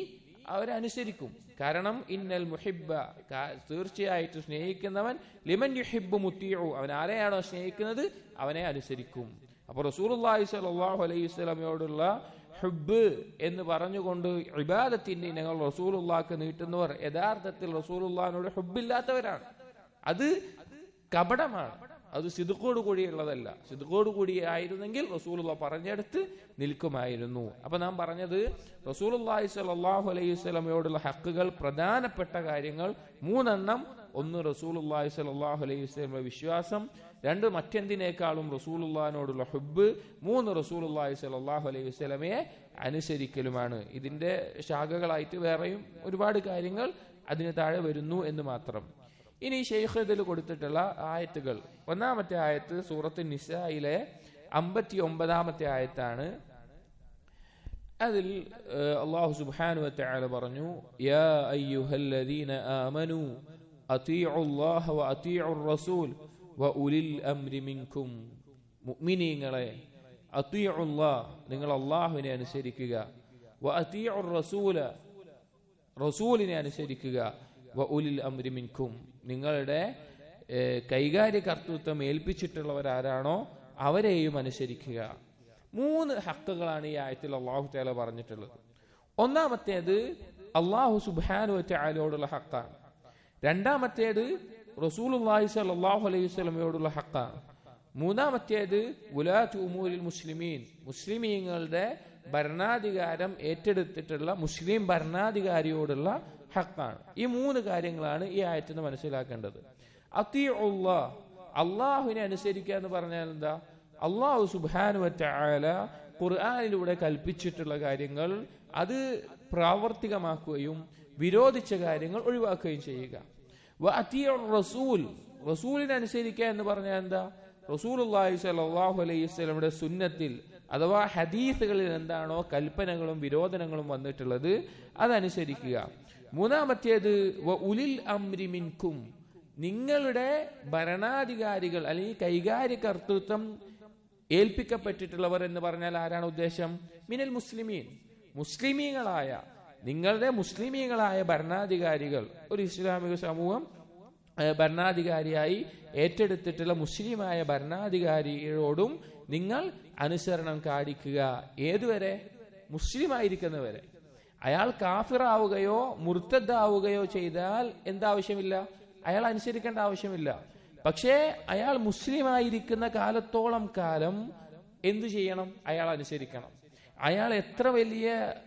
അവരനുസരിക്കും കാരണം ഇന്നൽ മുഹിബ്ബ കാ- തീർച്ചയായിട്ടും സ്നേഹിക്കുന്നവൻ ലിമൻ യുഹിബ്ബു മുത്തിയു അവൻ ആരെയാണോ സ്നേഹിക്കുന്നത് അവനെ അനുസരിക്കും അപ്പോൾ റസൂലുള്ളാഹി സ്വല്ലല്ലാഹു അലൈഹി വസല്ലമയോടുള്ള ഹുബ് എന്ന് പറഞ്ഞുകൊണ്ട് ഇബാദത്തിന്റെ ഇനങ്ങൾ റസൂലുള്ളാഹ്ക്ക് നീട്ടുന്നവർ യഥാർത്ഥത്തിൽ റസൂലുള്ളാഹിനോട് ഹുബില്ലാത്തവരാണ് അത് കപടമാണ് അത് സിദുക്കോട് കൂടിയുള്ളതല്ല സിദുക്കോട് കൂടി ആയിരുന്നെങ്കിൽ റസൂലുള്ള പറഞ്ഞെടുത്ത് നിൽക്കുമായിരുന്നു അപ്പൊ നാം പറഞ്ഞത് റസൂലുള്ളാഹി സ്വല്ലല്ലാഹു അലൈഹി വസല്ലമയോടുള്ള ഹക്കുകൾ പ്രധാനപ്പെട്ട കാര്യങ്ങൾ മൂന്നെണ്ണം ഒന്ന് റസൂലുള്ളാഹി സ്വല്ലല്ലാഹു അലൈഹി വസല്ലമയുടെ വിശ്വാസം രണ്ട് മറ്റെന്തിനേക്കാളും റസൂലുള്ളാഹിനോടുള്ള ഹുബ് മൂന്ന് റസൂലുള്ളാഹി സ്വല്ലല്ലാഹു അലൈഹി വസല്ലമയെ അനുസരിക്കലുമാണ് ഇതിന്റെ ശാഖകളായിട്ട് വേറെയും ഒരുപാട് കാര്യങ്ങൾ അതിന് താഴെ വരുന്നു എന്ന് മാത്രം ഇനി ഷെയ്ഖ് ഇതിൽ കൊടുത്തിട്ടുള്ള ആയത്തുകൾ ഒന്നാമത്തെ ആയത്ത് സൂറത്ത് നിസായിലെ അമ്പത്തി ഒമ്പതാമത്തെ ആയത്താണ് അതിൽ ഏഹ്, അള്ളാഹു സുബ്ഹാനഹു വതആല പറഞ്ഞു യാ അയ്യുഹല്ലദീന ആമനു അതീഉ അല്ലാഹ വ അതീഉ റസൂൽ വ ഉലിൽ അംരി മിൻകും മുഅ്മിനീങ്ങളെ അതീഉ അല്ലാഹ് നിങ്ങൾ അള്ളാഹുവിനെ അനുസരിക്കുക വ അതീഉ റസൂല റസൂലിനെ അനുസരിക്കുക വ ഉലിൽ അംരി മിൻകും നിങ്ങളുടെ ഏഹ്, കൈകാര്യ കർത്തൃത്വം ഏൽപ്പിച്ചിട്ടുള്ളവരാരാണോ അവരെയും അനുസരിക്കുക മൂന്ന് ഹക്കുകളാണ് ഈ ആയത്തിൽ അള്ളാഹു താല പറഞ്ഞിട്ടുള്ളത് ഒന്നാമത്തേത് അള്ളാഹു സുബാനു ആലോടുള്ള ഹക്കാണ് രണ്ടാമത്തേത് റസൂലുള്ളാഹി സ്വല്ലല്ലാഹു അലൈഹി വസല്ലമയോടുള്ള ഹക്കാണ് മൂന്നാമത്തേത് ഗുലാത്ത് ഉമൂരിൽ മുസ്ലിമീൻ മുസ്ലിമീങ്ങളുടെ ഭരണാധികാരം ഏറ്റെടുത്തിട്ടുള്ള മുസ്ലിം ഭരണാധികാരിയോടുള്ള ഹക്കാണ് ഈ മൂന്ന് കാര്യങ്ങളാണ് ഈ ആയത്തിൽ നിന്ന് മനസ്സിലാക്കേണ്ടത് അത്തിയുള്ള അള്ളാഹുവിനെ അനുസരിക്കുക എന്ന് പറഞ്ഞാൽ എന്താ അള്ളാഹു സുബാനു വറ്റാല ഖുർആാനിലൂടെ കൽപ്പിച്ചിട്ടുള്ള കാര്യങ്ങൾ അത് പ്രാവർത്തികമാക്കുകയും വിരോധിച്ച കാര്യങ്ങൾ ഒഴിവാക്കുകയും ചെയ്യുക വ അത്തിയുർ റസൂൽ റസൂലിനെ അനുസരിക്കുക എന്ന് പറഞ്ഞാൽ എന്താ റസൂലുള്ളാഹി സ്വല്ലല്ലാഹു അലൈഹി വസല്ലമയുടെ സുന്നത്തിൽ അഥവാ ഹദീസുകളിൽ എന്താണോ കൽപ്പനകളും വിരോധനങ്ങളും വന്നിട്ടുള്ളത് അതനുസരിക്കുക മൂന്നാമത്തേത് വ ഉലിൽ അംരി മിൻകും നിങ്ങളുടെ ഭരണാധികാരികൾ അല്ലെങ്കിൽ കൈകാര്യ കർത്തൃത്വം ഏൽപ്പിക്കപ്പെട്ടിട്ടുള്ളവർ എന്ന് പറഞ്ഞാൽ ആരാണ് ഉദ്ദേശം മിനൽ മുസ്ലിമീൻ മുസ്ലിമീങ്ങളായ നിങ്ങളുടെ മുസ്ലിമീങ്ങളായ ഭരണാധികാരികൾ ഒരു ഇസ്ലാമിക സമൂഹം ഏഹ്, ഭരണാധികാരിയായി ഏറ്റെടുത്തിട്ടുള്ള മുസ്ലിമായ ഭരണാധികാരിയോടും നിങ്ങൾ അനുസരണം കാണിക്കുക ഏതുവരെ മുസ്ലിമായിരിക്കുന്നവരെ അയാൾ കാഫിറാവുകയോ മുർത്തദ്ദാവുകയോ ചെയ്താൽ എന്താവശ്യമില്ല അയാൾ അനുസരിക്കേണ്ട ആവശ്യമില്ല പക്ഷേ അയാൾ മുസ്ലിമായിരിക്കുന്ന കാലത്തോളം കാലം എന്തു ചെയ്യണം അയാൾ അനുസരിക്കണം അയാൾ എത്ര വലിയ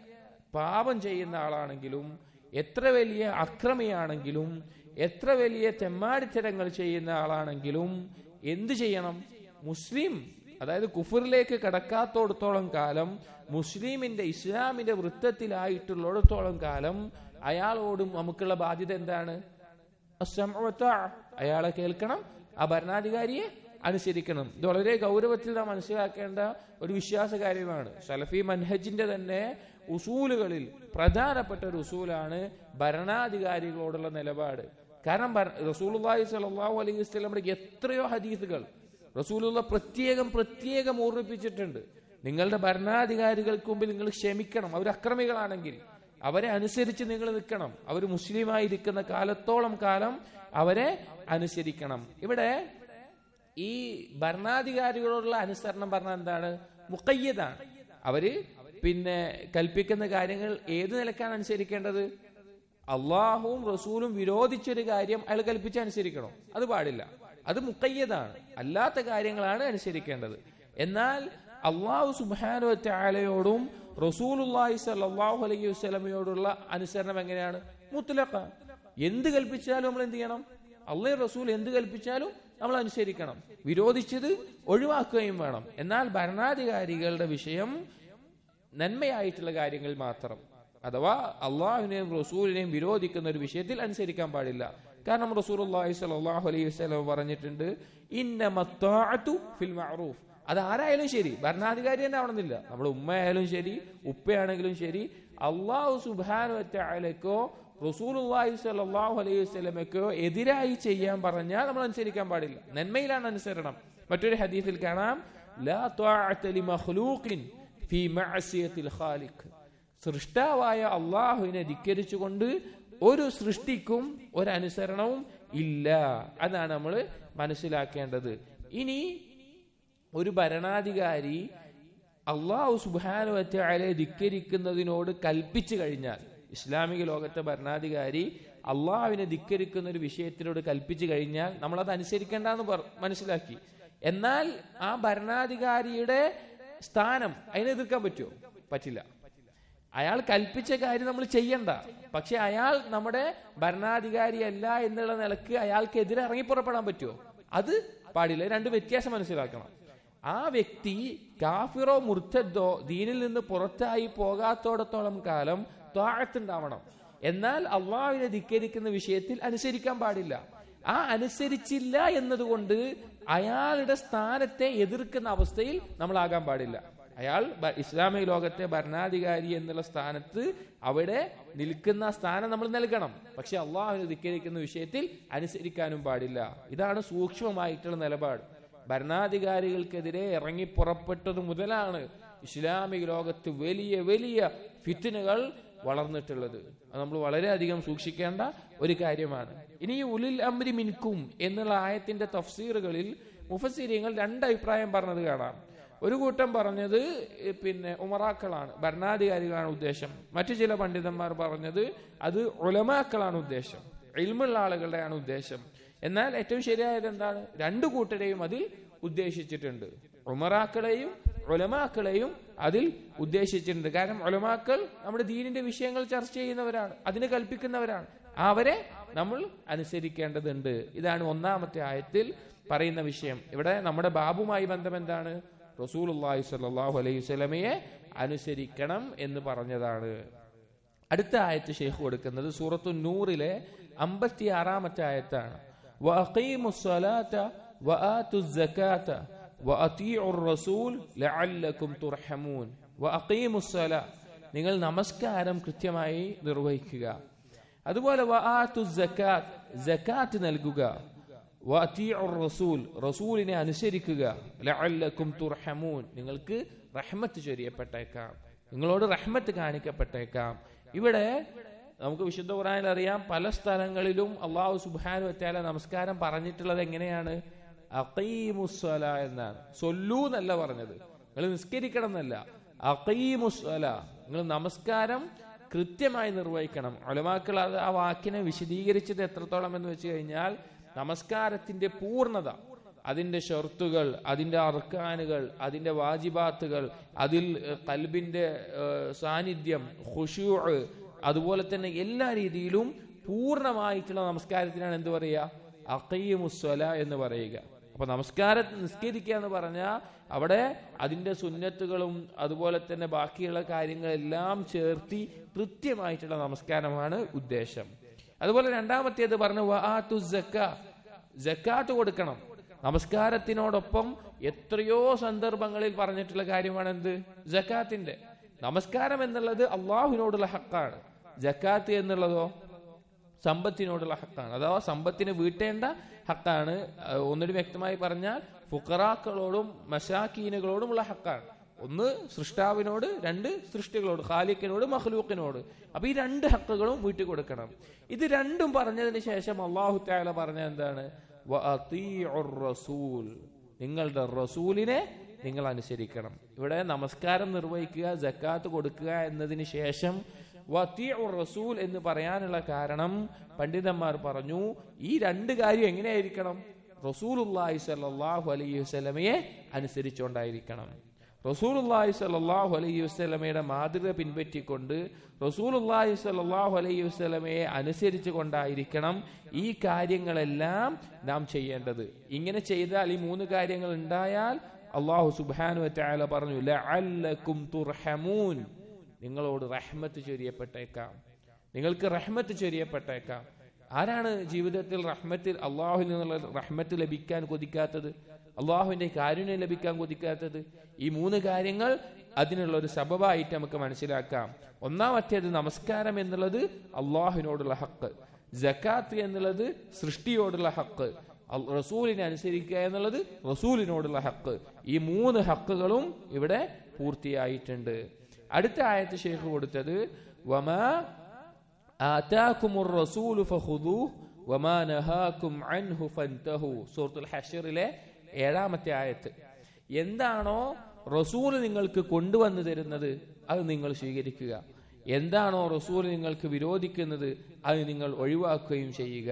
പാപം ചെയ്യുന്ന ആളാണെങ്കിലും എത്ര വലിയ അക്രമിയാണെങ്കിലും എത്ര വലിയ തെമ്മാടിത്തരങ്ങൾ ചെയ്യുന്ന ആളാണെങ്കിലും എന്തു ചെയ്യണം മുസ്ലിം അതായത് കുഫറിലേക്ക് കടക്കാത്തോടത്തോളം കാലം മുസ്ലിമിന്റെ ഇസ്ലാമിന്റെ വൃത്തത്തിലായിട്ടുള്ളിടത്തോളം കാലം അയാളോടും നമുക്കുള്ള ബാധ്യത എന്താണ് അസ്സംഉ വത്താഅ. അയാളെ കേൾക്കണം ആ ഭരണാധികാരിയെ അനുസരിക്കണം ഇത് വളരെ ഗൗരവത്തിൽ നാം മനസ്സിലാക്കേണ്ട ഒരു വിശ്വാസ കാര്യമാണ് സലഫി മൻഹജിന്റെ തന്നെ ഉസൂലുകളിൽ പ്രധാനപ്പെട്ട ഒരു ഉസൂലാണ് ഭരണാധികാരികളോടുള്ള നിലപാട് കാരണം ഭര- റസൂലുള്ളാഹി സ്വല്ലല്ലാഹു അലൈഹി വസല്ലമയുടെ എത്രയോ ഹദീസുകൾ റസൂലുള്ള പ്രത്യേകം പ്രത്യേകം ഓർമ്മിപ്പിച്ചിട്ടുണ്ട് നിങ്ങളുടെ ഭരണാധികാരികൾക്ക് മുമ്പിൽ നിങ്ങൾ ക്ഷമിക്കണം അവർ അക്രമികളാണെങ്കിൽ അവരെ അനുസരിച്ച് നിങ്ങൾ നിൽക്കണം അവർ മുസ്ലിമായിരിക്കുന്ന കാലത്തോളം കാലം അവരെ അനുസരിക്കണം ഇവിടെ ഈ ഭരണാധികാരികളോടുള്ള അനുസരണം പറഞ്ഞാൽ എന്താണ് മുക്കയ്യതാണ് അവര് പിന്നെ കൽപ്പിക്കുന്ന കാര്യങ്ങൾ ഏത് നിലക്കാണ് അനുസരിക്കേണ്ടത് അള്ളാഹുവും റസൂലും വിരോധിച്ചൊരു കാര്യം അയാൾ കൽപ്പിച്ച് അനുസരിക്കണം അത് പാടില്ല അത് മുക്കയ്യതാണ് അല്ലാത്ത കാര്യങ്ങളാണ് അനുസരിക്കേണ്ടത് എന്നാൽ അള്ളാഹു സുബാനു ആലയോടും റസൂലുല്ലാഹി സല്ലാഹു അലൈഹി വസ്ലമയോടുള്ള അനുസരണം എങ്ങനെയാണ് മുത്തലക്ക എന്ത് കൽപ്പിച്ചാലും നമ്മൾ എന്ത് ചെയ്യണം അള്ളാഹ് റസൂൽ എന്ത് കൽപ്പിച്ചാലും നമ്മൾ അനുസരിക്കണം വിരോധിച്ചത് ഒഴിവാക്കുകയും വേണം എന്നാൽ ഭരണാധികാരികളുടെ വിഷയം നന്മയായിട്ടുള്ള കാര്യങ്ങൾ മാത്രം അഥവാ അള്ളാഹുവിനെയും റസൂലിനെയും വിരോധിക്കുന്ന ഒരു വിഷയത്തിൽ അനുസരിക്കാൻ പാടില്ല കാരണം റസൂൽ അള്ളാഹി സ്വല്ലല്ലാഹു അലൈഹി വസല്ലം പറഞ്ഞിട്ടുണ്ട് ഇന്നമത്താഅതു ഫിൽ മഅറൂഫ് അത് ആരായാലും ശരി ഭരണാധികാരി തന്നെ ആവണമെന്നില്ല നമ്മുടെ ഉമ്മയായാലും ശരി ഉപ്പയാണെങ്കിലും ശരി അള്ളാഹു സുബാനു വറ്റാലക്കോ റസൂലുള്ളാഹി സ്വല്ലല്ലാഹു അലൈഹി വസല്ലമക്കോ എതിരായി ചെയ്യാൻ പറഞ്ഞാൽ നമ്മൾ അനുസരിക്കാൻ പാടില്ല നന്മയിലാണ് അനുസരണം മറ്റൊരു ഹദീസിൽ കാണാം ലാ ത്വാഅത ലി മഖ്ലൂഖിൻ ഫീ മഅസിയത്തിൽ ഖാലിഖ് സൃഷ്ടാവായ അള്ളാഹുവിനെ ധിക്കരിച്ചുകൊണ്ട് ഒരു സൃഷ്ടിക്കും ഒരനുസരണവും ഇല്ല അതാണ് നമ്മൾ മനസ്സിലാക്കേണ്ടത് ഇനി ഒരു ഭരണാധികാരി അള്ളാഹു സുബാനുവറ്റയാലെ ധിക്കരിക്കുന്നതിനോട് കൽപ്പിച്ചു കഴിഞ്ഞാൽ ഇസ്ലാമിക ലോകത്തെ ഭരണാധികാരി അള്ളാഹുവിനെ ധിക്കരിക്കുന്ന ഒരു വിഷയത്തിനോട് കൽപ്പിച്ചു കഴിഞ്ഞാൽ നമ്മളത് അനുസരിക്കേണ്ടെന്ന് പറ- മനസ്സിലാക്കി എന്നാൽ ആ ഭരണാധികാരിയുടെ സ്ഥാനം അതിനെ എതിർക്കാൻ പറ്റുമോ പറ്റില്ല അയാൾ കൽപ്പിച്ച കാര്യം നമ്മൾ ചെയ്യണ്ട പക്ഷെ അയാൾ നമ്മുടെ ഭരണാധികാരിയല്ല എന്നുള്ള നിലക്ക് അയാൾക്കെതിരെ ഇറങ്ങി പുറപ്പെടാൻ പറ്റുമോ അത് പാടില്ല രണ്ട് വ്യത്യാസം മനസ്സിലാക്കണം ആ വ്യക്തി കാഫിറോ മുർത്തദ്ദോ ദീനിൽ നിന്ന് പുറത്തായി പോകാത്തോടത്തോളം കാലം താഴത്തുണ്ടാവണം എന്നാൽ അള്ളാഹുവിനെ ധിക്കരിക്കുന്ന വിഷയത്തിൽ അനുസരിക്കാൻ പാടില്ല ആ അനുസരിച്ചില്ല എന്നതുകൊണ്ട് അയാളുടെ സ്ഥാനത്തെ എതിർക്കുന്ന അവസ്ഥയിൽ നമ്മളാകാൻ പാടില്ല അയാൾ ബ- ഇസ്ലാമിക ലോകത്തെ ഭരണാധികാരി എന്നുള്ള സ്ഥാനത്ത് അവിടെ നിൽക്കുന്ന സ്ഥാനം നമ്മൾ നൽകണം പക്ഷെ അള്ളാഹുവിനെ ധിക്കരിക്കുന്ന വിഷയത്തിൽ അനുസരിക്കാനും പാടില്ല ഇതാണ് സൂക്ഷ്മമായിട്ടുള്ള നിലപാട് ഭരണാധികാരികൾക്കെതിരെ ഇറങ്ങി പുറപ്പെട്ടത് മുതലാണ് ഇസ്ലാമിക ലോകത്ത് വലിയ വലിയ ഫിത്തിനുകൾ വളർന്നിട്ടുള്ളത് അത് നമ്മൾ വളരെയധികം സൂക്ഷിക്കേണ്ട ഒരു കാര്യമാണ് ഇനി ഈ ഉലിൽ അമ്രി മിൻകും എന്നുള്ള ആയത്തിന്റെ തഫ്സീറുകളിൽ മുഫസീര്യങ്ങൾ രണ്ട് അഭിപ്രായം പറഞ്ഞത് കാണാം ഒരു കൂട്ടം പറഞ്ഞത് ഏ, പിന്നെ ഉമറാക്കളാണ് ഭരണാധികാരികളാണ് ഉദ്ദേശം മറ്റു ചില പണ്ഡിതന്മാർ പറഞ്ഞത് അത് ഉലമാക്കളാണ് ഉദ്ദേശം ഇൽമുള്ള ആളുകളുടെയാണ് ഉദ്ദേശം എന്നാൽ ഏറ്റവും ശരിയായത് എന്താണ് രണ്ടു കൂട്ടരെയും അതിൽ ഉദ്ദേശിച്ചിട്ടുണ്ട് ഉമറാക്കളെയും ഒലമാക്കളെയും അതിൽ ഉദ്ദേശിച്ചിട്ടുണ്ട് കാരണം ഒലമാക്കൾ നമ്മുടെ ദീനിന്റെ വിഷയങ്ങൾ ചർച്ച ചെയ്യുന്നവരാണ് അതിന് കൽപ്പിക്കുന്നവരാണ് അവരെ നമ്മൾ അനുസരിക്കേണ്ടതുണ്ട് ഇതാണ് ഒന്നാമത്തെ ആയത്തിൽ പറയുന്ന വിഷയം ഇവിടെ നമ്മുടെ ബാബുമായി ബന്ധം എന്താണ് റസൂൽ അള്ളാഹി സ്വല്ലല്ലാഹു അലൈഹി വസല്ലമയെ അനുസരിക്കണം എന്ന് പറഞ്ഞതാണ് അടുത്ത ആയത്ത് ഷെയ്ഖ് കൊടുക്കുന്നത് സൂറത്തു നൂറിലെ അമ്പത്തി ആറാമത്തെ ആയത്താണ് وأقيموا الصلاة وآتوا الزكاة وأطيعوا الرسول لعلكم ترحمون وأقيموا الصلاة നിങ്ങൾ നമസ്കാരം കൃത്യമായി നിർവഹിക്കുക അതുപോലെ വആത്തു സക്കാത്ത് സക്കാത്ത് നൽകുക വഅതീഉ റസൂൽ റസൂലിനെ അനുസരിക്കുക ലഅല്ലക്കും തുർഹമൂൻ നിങ്ങൾക്ക് റഹ്മത്ത് ചൊരിയപ്പെട്ടേക്കാം നിങ്ങളോട് റഹ്മത്ത് കാണിക്കപ്പെട്ടേക്കാം ഇവിടെ നമുക്ക് വിശുദ്ധ ഖുറാനിൽ അറിയാം പല സ്ഥലങ്ങളിലും അള്ളാഹു സുബ്ഹാനു വറ്റാല നമസ്കാരം പറഞ്ഞിട്ടുള്ളത് എങ്ങനെയാണ് അഖീമുസ്വല എന്നാണ് സൊല്ലു എന്നല്ല പറഞ്ഞത് നിങ്ങൾ നിസ്കരിക്കണം എന്നല്ല അഖീമുസ്വല നിങ്ങൾ നമസ്കാരം കൃത്യമായി നിർവഹിക്കണം ഒലമാക്കൾ അത് ആ വാക്കിനെ വിശദീകരിച്ചത് എത്രത്തോളം എന്ന് വെച്ച് കഴിഞ്ഞാൽ നമസ്കാരത്തിന്റെ പൂർണ്ണത അതിന്റെ ഷർത്തുകൾ അതിന്റെ അർക്കാനുകൾ അതിന്റെ വാജിബാത്തുകൾ അതിൽ ഏഹ്, കൽബിന്റെ ഏഹ്, സാന്നിധ്യം ഖുശൂ അതുപോലെ തന്നെ എല്ലാ രീതിയിലും പൂർണ്ണമായിട്ടുള്ള നമസ്കാരത്തിനാണ് എന്ത് പറയുക അക്കയ്യമുസ്വല എന്ന് പറയുക അപ്പൊ നമസ്കാരം നിസ്കരിക്കുക എന്ന് പറഞ്ഞാൽ അവിടെ അതിന്റെ സുന്നത്തുകളും അതുപോലെ തന്നെ ബാക്കിയുള്ള കാര്യങ്ങളെല്ലാം ചേർത്തി കൃത്യമായിട്ടുള്ള നമസ്കാരമാണ് ഉദ്ദേശം അതുപോലെ രണ്ടാമത്തേത് പറഞ്ഞു വആത്തു സക്ക ജക്കാത്ത് കൊടുക്കണം നമസ്കാരത്തിനോടൊപ്പം എത്രയോ സന്ദർഭങ്ങളിൽ പറഞ്ഞിട്ടുള്ള കാര്യമാണ് എന്ത് ജക്കാത്തിന്റെ നമസ്കാരം എന്നുള്ളത് അള്ളാഹുവിനോടുള്ള ഹക്കാണ് ജക്കാത്ത് എന്നുള്ളതോ സമ്പത്തിനോടുള്ള ഹക്കാണ് അഥവാ സമ്പത്തിന് വീട്ടേണ്ട ഹക്കാണ് അഹ് ഒന്നുകൂടി വ്യക്തമായി പറഞ്ഞാൽ ഫുക്കറാക്കളോടും മഷാക്കീനുകളോടുമുള്ള ഹക്കാണ് ഒന്ന് സൃഷ്ടാവിനോട് രണ്ട് സൃഷ്ടികളോട് ഖാലിക്കിനോട് മഹ്ലൂക്കിനോട് അപ്പൊ ഈ രണ്ട് ഹക്കുകളും വീട്ടിൽ കൊടുക്കണം ഇത് രണ്ടും പറഞ്ഞതിന് ശേഷം അള്ളാഹു താല പറഞ്ഞ എന്താണ് വഅതീഉർ റസൂൽ നിങ്ങളുടെ റസൂലിനെ നിങ്ങൾ അനുസരിക്കണം ഇവിടെ നമസ്കാരം നിർവഹിക്കുക ജക്കാത്ത് കൊടുക്കുക എന്നതിന് ശേഷം വതീഉർ റസൂൽ എന്ന് പറയാനുള്ള കാരണം പണ്ഡിതന്മാർ പറഞ്ഞു ഈ രണ്ട് കാര്യം എങ്ങനെയായിരിക്കണം റസൂലുള്ളാഹി സ്വല്ലല്ലാഹു അലൈഹി വസല്ലമയെ അനുസരിച്ചുകൊണ്ടായിരിക്കണം റസൂലുള്ളാഹി സ്വല്ലല്ലാഹു അലൈഹി വസല്ലമയുടെ മാതൃക പിൻപറ്റിക്കൊണ്ട് റസൂലുള്ളാഹി സ്വല്ലല്ലാഹു അലൈഹി വസല്ലമയെ അനുസരിച്ചു കൊണ്ടായിരിക്കണം ഈ കാര്യങ്ങളെല്ലാം നാം ചെയ്യേണ്ടത് ഇങ്ങനെ ചെയ്താൽ ഈ മൂന്ന് കാര്യങ്ങൾ ഉണ്ടായാൽ അള്ളാഹു സുബ്ഹാനഹു വതആല പറഞ്ഞു ലഅല്ലക്കും തുർഹമൂൻ നിങ്ങളോട് റഹ്മത്ത് ചൊരിയപ്പെട്ടേക്കാം നിങ്ങൾക്ക് റഹ്മത്ത് ചൊരിയപ്പെട്ടേക്കാം ആരാണ് ജീവിതത്തിൽ റഹ്മത്തിൽ അള്ളാഹുവിൽ നിന്നുള്ള റഹ്മത്ത് ലഭിക്കാൻ കൊതിക്കാത്തത് അള്ളാഹുവിന്റെ കാരുണ്യം ലഭിക്കാൻ കൊതിക്കാത്തത് ഈ മൂന്ന് കാര്യങ്ങൾ അതിനുള്ള ഒരു സബബായിട്ട് നമുക്ക് മനസ്സിലാക്കാം ഒന്നാമത്തേത് നമസ്കാരം എന്നുള്ളത് അള്ളാഹുവിനോടുള്ള ഹക്ക് ജക്കാത്ത് എന്നുള്ളത് സൃഷ്ടിയോടുള്ള ഹക്ക് അൽ- റസൂലിനെ അനുസരിക്കുക എന്നുള്ളത് റസൂലിനോടുള്ള ഹക്ക് ഈ മൂന്ന് ഹക്കുകളും ഇവിടെ പൂർത്തിയായിട്ടുണ്ട് അടുത്ത ആയത്ത് ഷെയ്ഖ് കൊടുത്തത് വമാ ആതാക്കുമുർ റസൂലു ഫഖുദൂഹ് വമാ നഹാക്കും അൻഹു ഫൻതഹു സൂറത്തുൽ ഹഷറിലെ ഏഴാമത്തെ ആയത്ത് എന്താണോ റസൂൽ നിങ്ങൾക്ക് കൊണ്ടുവന്നു തരുന്നത് അത് നിങ്ങൾ സ്വീകരിക്കുക എന്താണോ റസൂൽ നിങ്ങൾക്ക് വിരോധിക്കുന്നത് അത് നിങ്ങൾ ഒഴിവാക്കുകയും ചെയ്യുക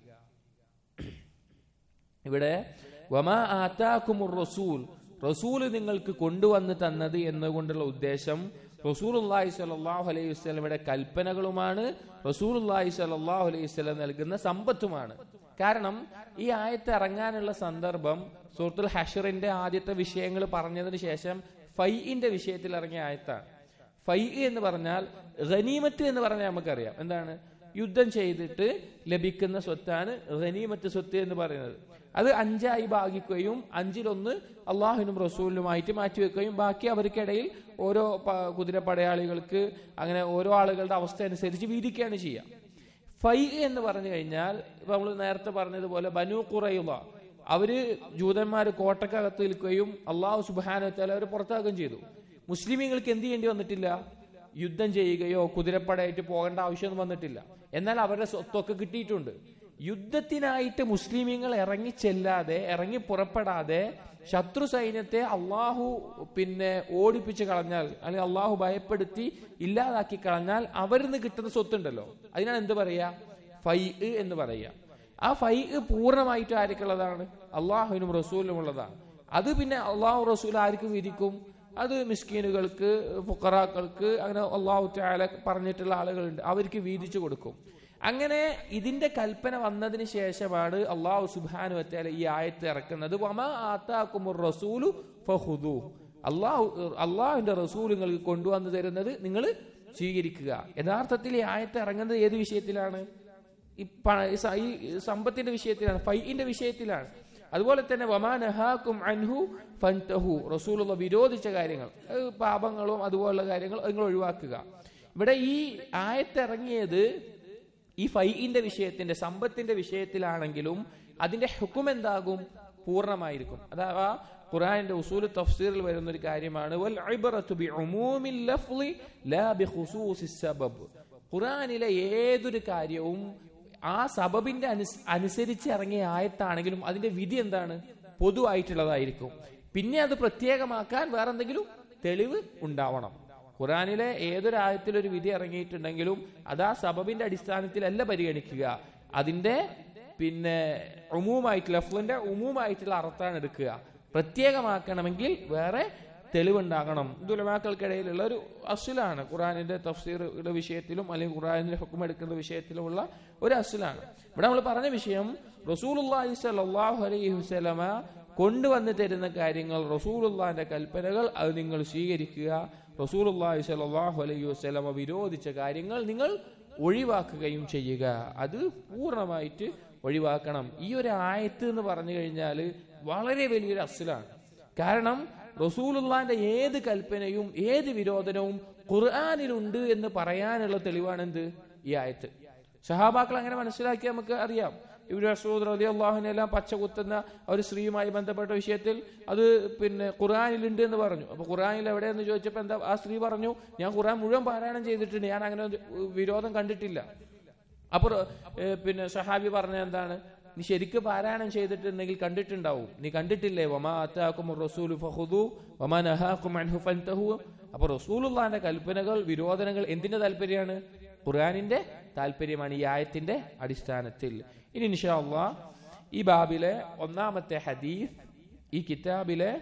ഇവിടെ വമാ ആതാക്കുമുർ റസൂൽ റസൂൽ നിങ്ങൾക്ക് കൊണ്ടുവന്ന് തന്നത് എന്നുകൊണ്ടുള്ള ഉദ്ദേശം റസൂലുള്ളാഹി സ്വല്ലല്ലാഹു അലൈഹി വസല്ലമയുടെ കൽപ്പനകളുമാണ് റസൂലുള്ളാഹി സ്വല്ലല്ലാഹു അലൈഹി വസല്ലം നൽകുന്ന സമ്പത്തുമാണ് കാരണം ഈ ആയത്ത് ഇറങ്ങാനുള്ള സന്ദർഭം സൂറത്തുൽ ഹഷറിന്റെ ആദ്യത്തെ വിഷയങ്ങൾ പറഞ്ഞതിന് ശേഷം ഫൈഇന്റെ വിഷയത്തിൽ ഇറങ്ങിയ ആയത്താണ് ഫൈ എന്ന് പറഞ്ഞാൽ ഖനീമത്ത് എന്ന് പറഞ്ഞാൽ നമുക്കറിയാം എന്താണ് യുദ്ധം ചെയ്തിട്ട് ലഭിക്കുന്ന സ്വത്താണ് ഖനീമത്ത് സ്വത്ത് എന്ന് പറയുന്നത് അത് അഞ്ചായി ഭാഗിക്കുകയും അഞ്ചിലൊന്ന് അള്ളാഹുവിനും റസൂലിനുമായിട്ട് മാറ്റിവെക്കുകയും ബാക്കി അവർക്കിടയിൽ ഓരോ പ- കുതിരപ്പടയാളികൾക്ക് അങ്ങനെ ഓരോ ആളുകളുടെ അവസ്ഥ അനുസരിച്ച് വീതിക്കുകയാണ് ചെയ്യുക ഫൈ എന്ന് പറഞ്ഞു കഴിഞ്ഞാൽ ഇപ്പൊ നമ്മൾ നേരത്തെ പറഞ്ഞതുപോലെ ബനു കുറയുക അവര് ജൂതന്മാര് കോട്ടക്കകത്ത് നിൽക്കുകയും അള്ളാഹു സുബാനത്താൽ അവർ പുറത്താക്കുകയും ചെയ്തു മുസ്ലിമീങ്ങൾക്ക് എന്ത് ചെയ്യേണ്ടി വന്നിട്ടില്ല യുദ്ധം ചെയ്യുകയോ കുതിരപ്പടയായിട്ട് പോകേണ്ട ആവശ്യമൊന്നും വന്നിട്ടില്ല എന്നാൽ അവരുടെ സ്വത്തൊക്കെ കിട്ടിയിട്ടുണ്ട് യുദ്ധത്തിനായിട്ട് മുസ്ലിമീങ്ങൾ ഇറങ്ങി ചെല്ലാതെ ഇറങ്ങി പുറപ്പെടാതെ ശത്രു സൈന്യത്തെ അള്ളാഹു പിന്നെ ഓടിപ്പിച്ച് കളഞ്ഞാൽ അല്ലെങ്കിൽ അള്ളാഹു ഭയപ്പെടുത്തി ഇല്ലാതാക്കി കളഞ്ഞാൽ അവരിൽ നിന്ന് കിട്ടുന്ന സ്വത്തുണ്ടല്ലോ അതിനാണ് എന്ത് പറയാ ഫൈ എന്ന് പറയാ ആ ഫൈ പൂർണ്ണമായിട്ട് ആർക്കുള്ളതാണ് അള്ളാഹുവിനും റസൂലിനും ഉള്ളതാണ് അത് പിന്നെ അള്ളാഹു റസൂൽ ആർക്ക് വിധിക്കും അത് മിസ്കീനുകൾക്ക് ഫുക്കറാക്കൾക്ക് അങ്ങനെ അള്ളാഹു താല പറഞ്ഞിട്ടുള്ള ആളുകളുണ്ട് അവർക്ക് വീതിച്ചു കൊടുക്കും അങ്ങനെ ഇതിന്റെ കൽപ്പന വന്നതിന് ശേഷമാണ് അള്ളാഹു സുബാനു വറ്റാല ഈ ആയത്ത് ഇറക്കുന്നത് വമാ ആത്താക്കുമുർ റസൂലു ഫഹുദു അള്ളാഹു അള്ളാഹുവിന്റെ റസൂൽ നിങ്ങൾക്ക് കൊണ്ടുവന്നു തരുന്നത് നിങ്ങൾ സ്വീകരിക്കുക യഥാർത്ഥത്തിൽ ഈ ആയത്ത് ഇറങ്ങുന്നത് ഏത് വിഷയത്തിലാണ് ഈ പ- ഈ സ- ഈ സമ്പത്തിന്റെ വിഷയത്തിലാണ് ഫൈഇന്റെ വിഷയത്തിലാണ് അതുപോലെ തന്നെ വമാനഹാക്കും അൻഹു ഫൻതഹു റസൂലുള്ള വിരോധിച്ച കാര്യങ്ങൾ അത് പാപങ്ങളും അതുപോലുള്ള കാര്യങ്ങൾ നിങ്ങൾ ഒഴിവാക്കുക ഇവിടെ ഈ ആയത്തിറങ്ങിയത് ഈ ഫൈഇന്റെ വിഷയത്തിന്റെ സമ്പത്തിന്റെ വിഷയത്തിലാണെങ്കിലും അതിന്റെ ഹുക്കും എന്താകും പൂർണ്ണമായിരിക്കും അഥവാ ഖുറാനിന്റെ ഉസൂൽ തഫ്സീറിൽ വരുന്ന ഒരു കാര്യമാണ് വൽ ഇബ്റത്തു ബിഉമൂമിൽ ലഫ്ളി ലാ ബിഖുസൂസിസ് സബബ് ഖുറാനിലെ ഏതൊരു കാര്യവും ആ സബബിന്റെ അനുസ് അനുസരിച്ച് ഇറങ്ങിയ ആയത്താണെങ്കിലും അതിന്റെ വിധി എന്താണ് പൊതുവായിട്ടുള്ളതായിരിക്കും പിന്നെ അത് പ്രത്യേകമാക്കാൻ വേറെ എന്തെങ്കിലും തെളിവ് ഉണ്ടാവണം ഖുറാനിലെ ഏതൊരു ആയത്തിൽ ഒരു വിധി ഇറങ്ങിയിട്ടുണ്ടെങ്കിലും അത് ആ സബബിന്റെ അടിസ്ഥാനത്തിലല്ല പരിഗണിക്കുക അതിന്റെ പിന്നെ ഉമൂമായിട്ട് ലഫ്ലിന്റെ ഉമൂമായിട്ടുള്ള അർത്ഥമാണ് എടുക്കുക പ്രത്യേകമാക്കണമെങ്കിൽ വേറെ തെളിവുണ്ടാകണം ഇത് ഉലമാക്കൾക്കിടയിലുള്ള ഒരു അസുലാണ് ഖുറാനിന്റെ തഫ്സീറുടെ വിഷയത്തിലും അല്ലെങ്കിൽ ഖുറാനിന്റെ ഹുക്കും എടുക്കുന്ന വിഷയത്തിലുമുള്ള ഒരു അസുലാണ് ഇവിടെ നമ്മൾ പറഞ്ഞ വിഷയം റസൂലുള്ളാഹി സ്വല്ലല്ലാഹു അലൈഹി വസല്ലമ കൊണ്ടുവന്ന് തരുന്ന കാര്യങ്ങൾ റസൂലുള്ളാഹിന്റെ കൽപ്പനകൾ അത് നിങ്ങൾ സ്വീകരിക്കുക റസൂലുള്ളാഹി സ്വല്ലല്ലാഹു അലൈഹി വസല്ലമ വിരോധിച്ച കാര്യങ്ങൾ നിങ്ങൾ ഒഴിവാക്കുകയും ചെയ്യുക അത് പൂർണ്ണമായിട്ട് ഒഴിവാക്കണം ഈ ഒരു ആയത്ത് എന്ന് പറഞ്ഞു കഴിഞ്ഞാൽ വളരെ വലിയൊരു അസുലാണ് കാരണം റസൂലുള്ളാന്റെ ഏത് കൽപ്പനയും ഏത് വിരോധനവും ഖുർആാനിലുണ്ട് എന്ന് പറയാനുള്ള തെളിവാണ് എന്ത് ഈ ആയത്ത് സഹാബാക്കൾ അങ്ങനെ മനസ്സിലാക്കി നമുക്ക് അറിയാം ഇവര് റസൂദ് റലി അള്ളാഹുനെല്ലാം പച്ച കുത്തുന്ന ഒരു സ്ത്രീയുമായി ബന്ധപ്പെട്ട വിഷയത്തിൽ അത് പിന്നെ ഖുർആാനിലുണ്ട് എന്ന് പറഞ്ഞു അപ്പൊ ഖുർആാനിൽ എവിടെയെന്ന് ചോദിച്ചപ്പോൾ എന്താ ആ സ്ത്രീ പറഞ്ഞു ഞാൻ ഖുർആൻ മുഴുവൻ പാരായണം ചെയ്തിട്ടുണ്ട് ഞാൻ അങ്ങനെ ഒരു വിരോധം കണ്ടിട്ടില്ല അപ്പൊ ഏഹ്, പിന്നെ സഹാബി പറഞ്ഞ എന്താണ് നീ ശരിക്ക് പാരായണം ചെയ്തിട്ടുണ്ടെങ്കിൽ കണ്ടിട്ടുണ്ടാവും നീ കണ്ടിട്ടില്ലേ വമാ അത്താക്കും റസൂലു ഫഹുദു വമാ നഹാക്കും അൻഹു ഫൻതഹു അപ്പൊ റസൂലുള്ളാന്റെ കൽപ്പനകൾ വിരോധനങ്ങൾ എന്തിന്റെ താല്പര്യമാണ് ഖുർആനിന്റെ താല്പര്യമാണ് ഈ ആയത്തിന്റെ അടിസ്ഥാനത്തിൽ ഇനി ഇൻഷാ അള്ളാ ഈ ബാബിലെ ഒന്നാമത്തെ ഹദീസ് ഈ കിതാബിലെ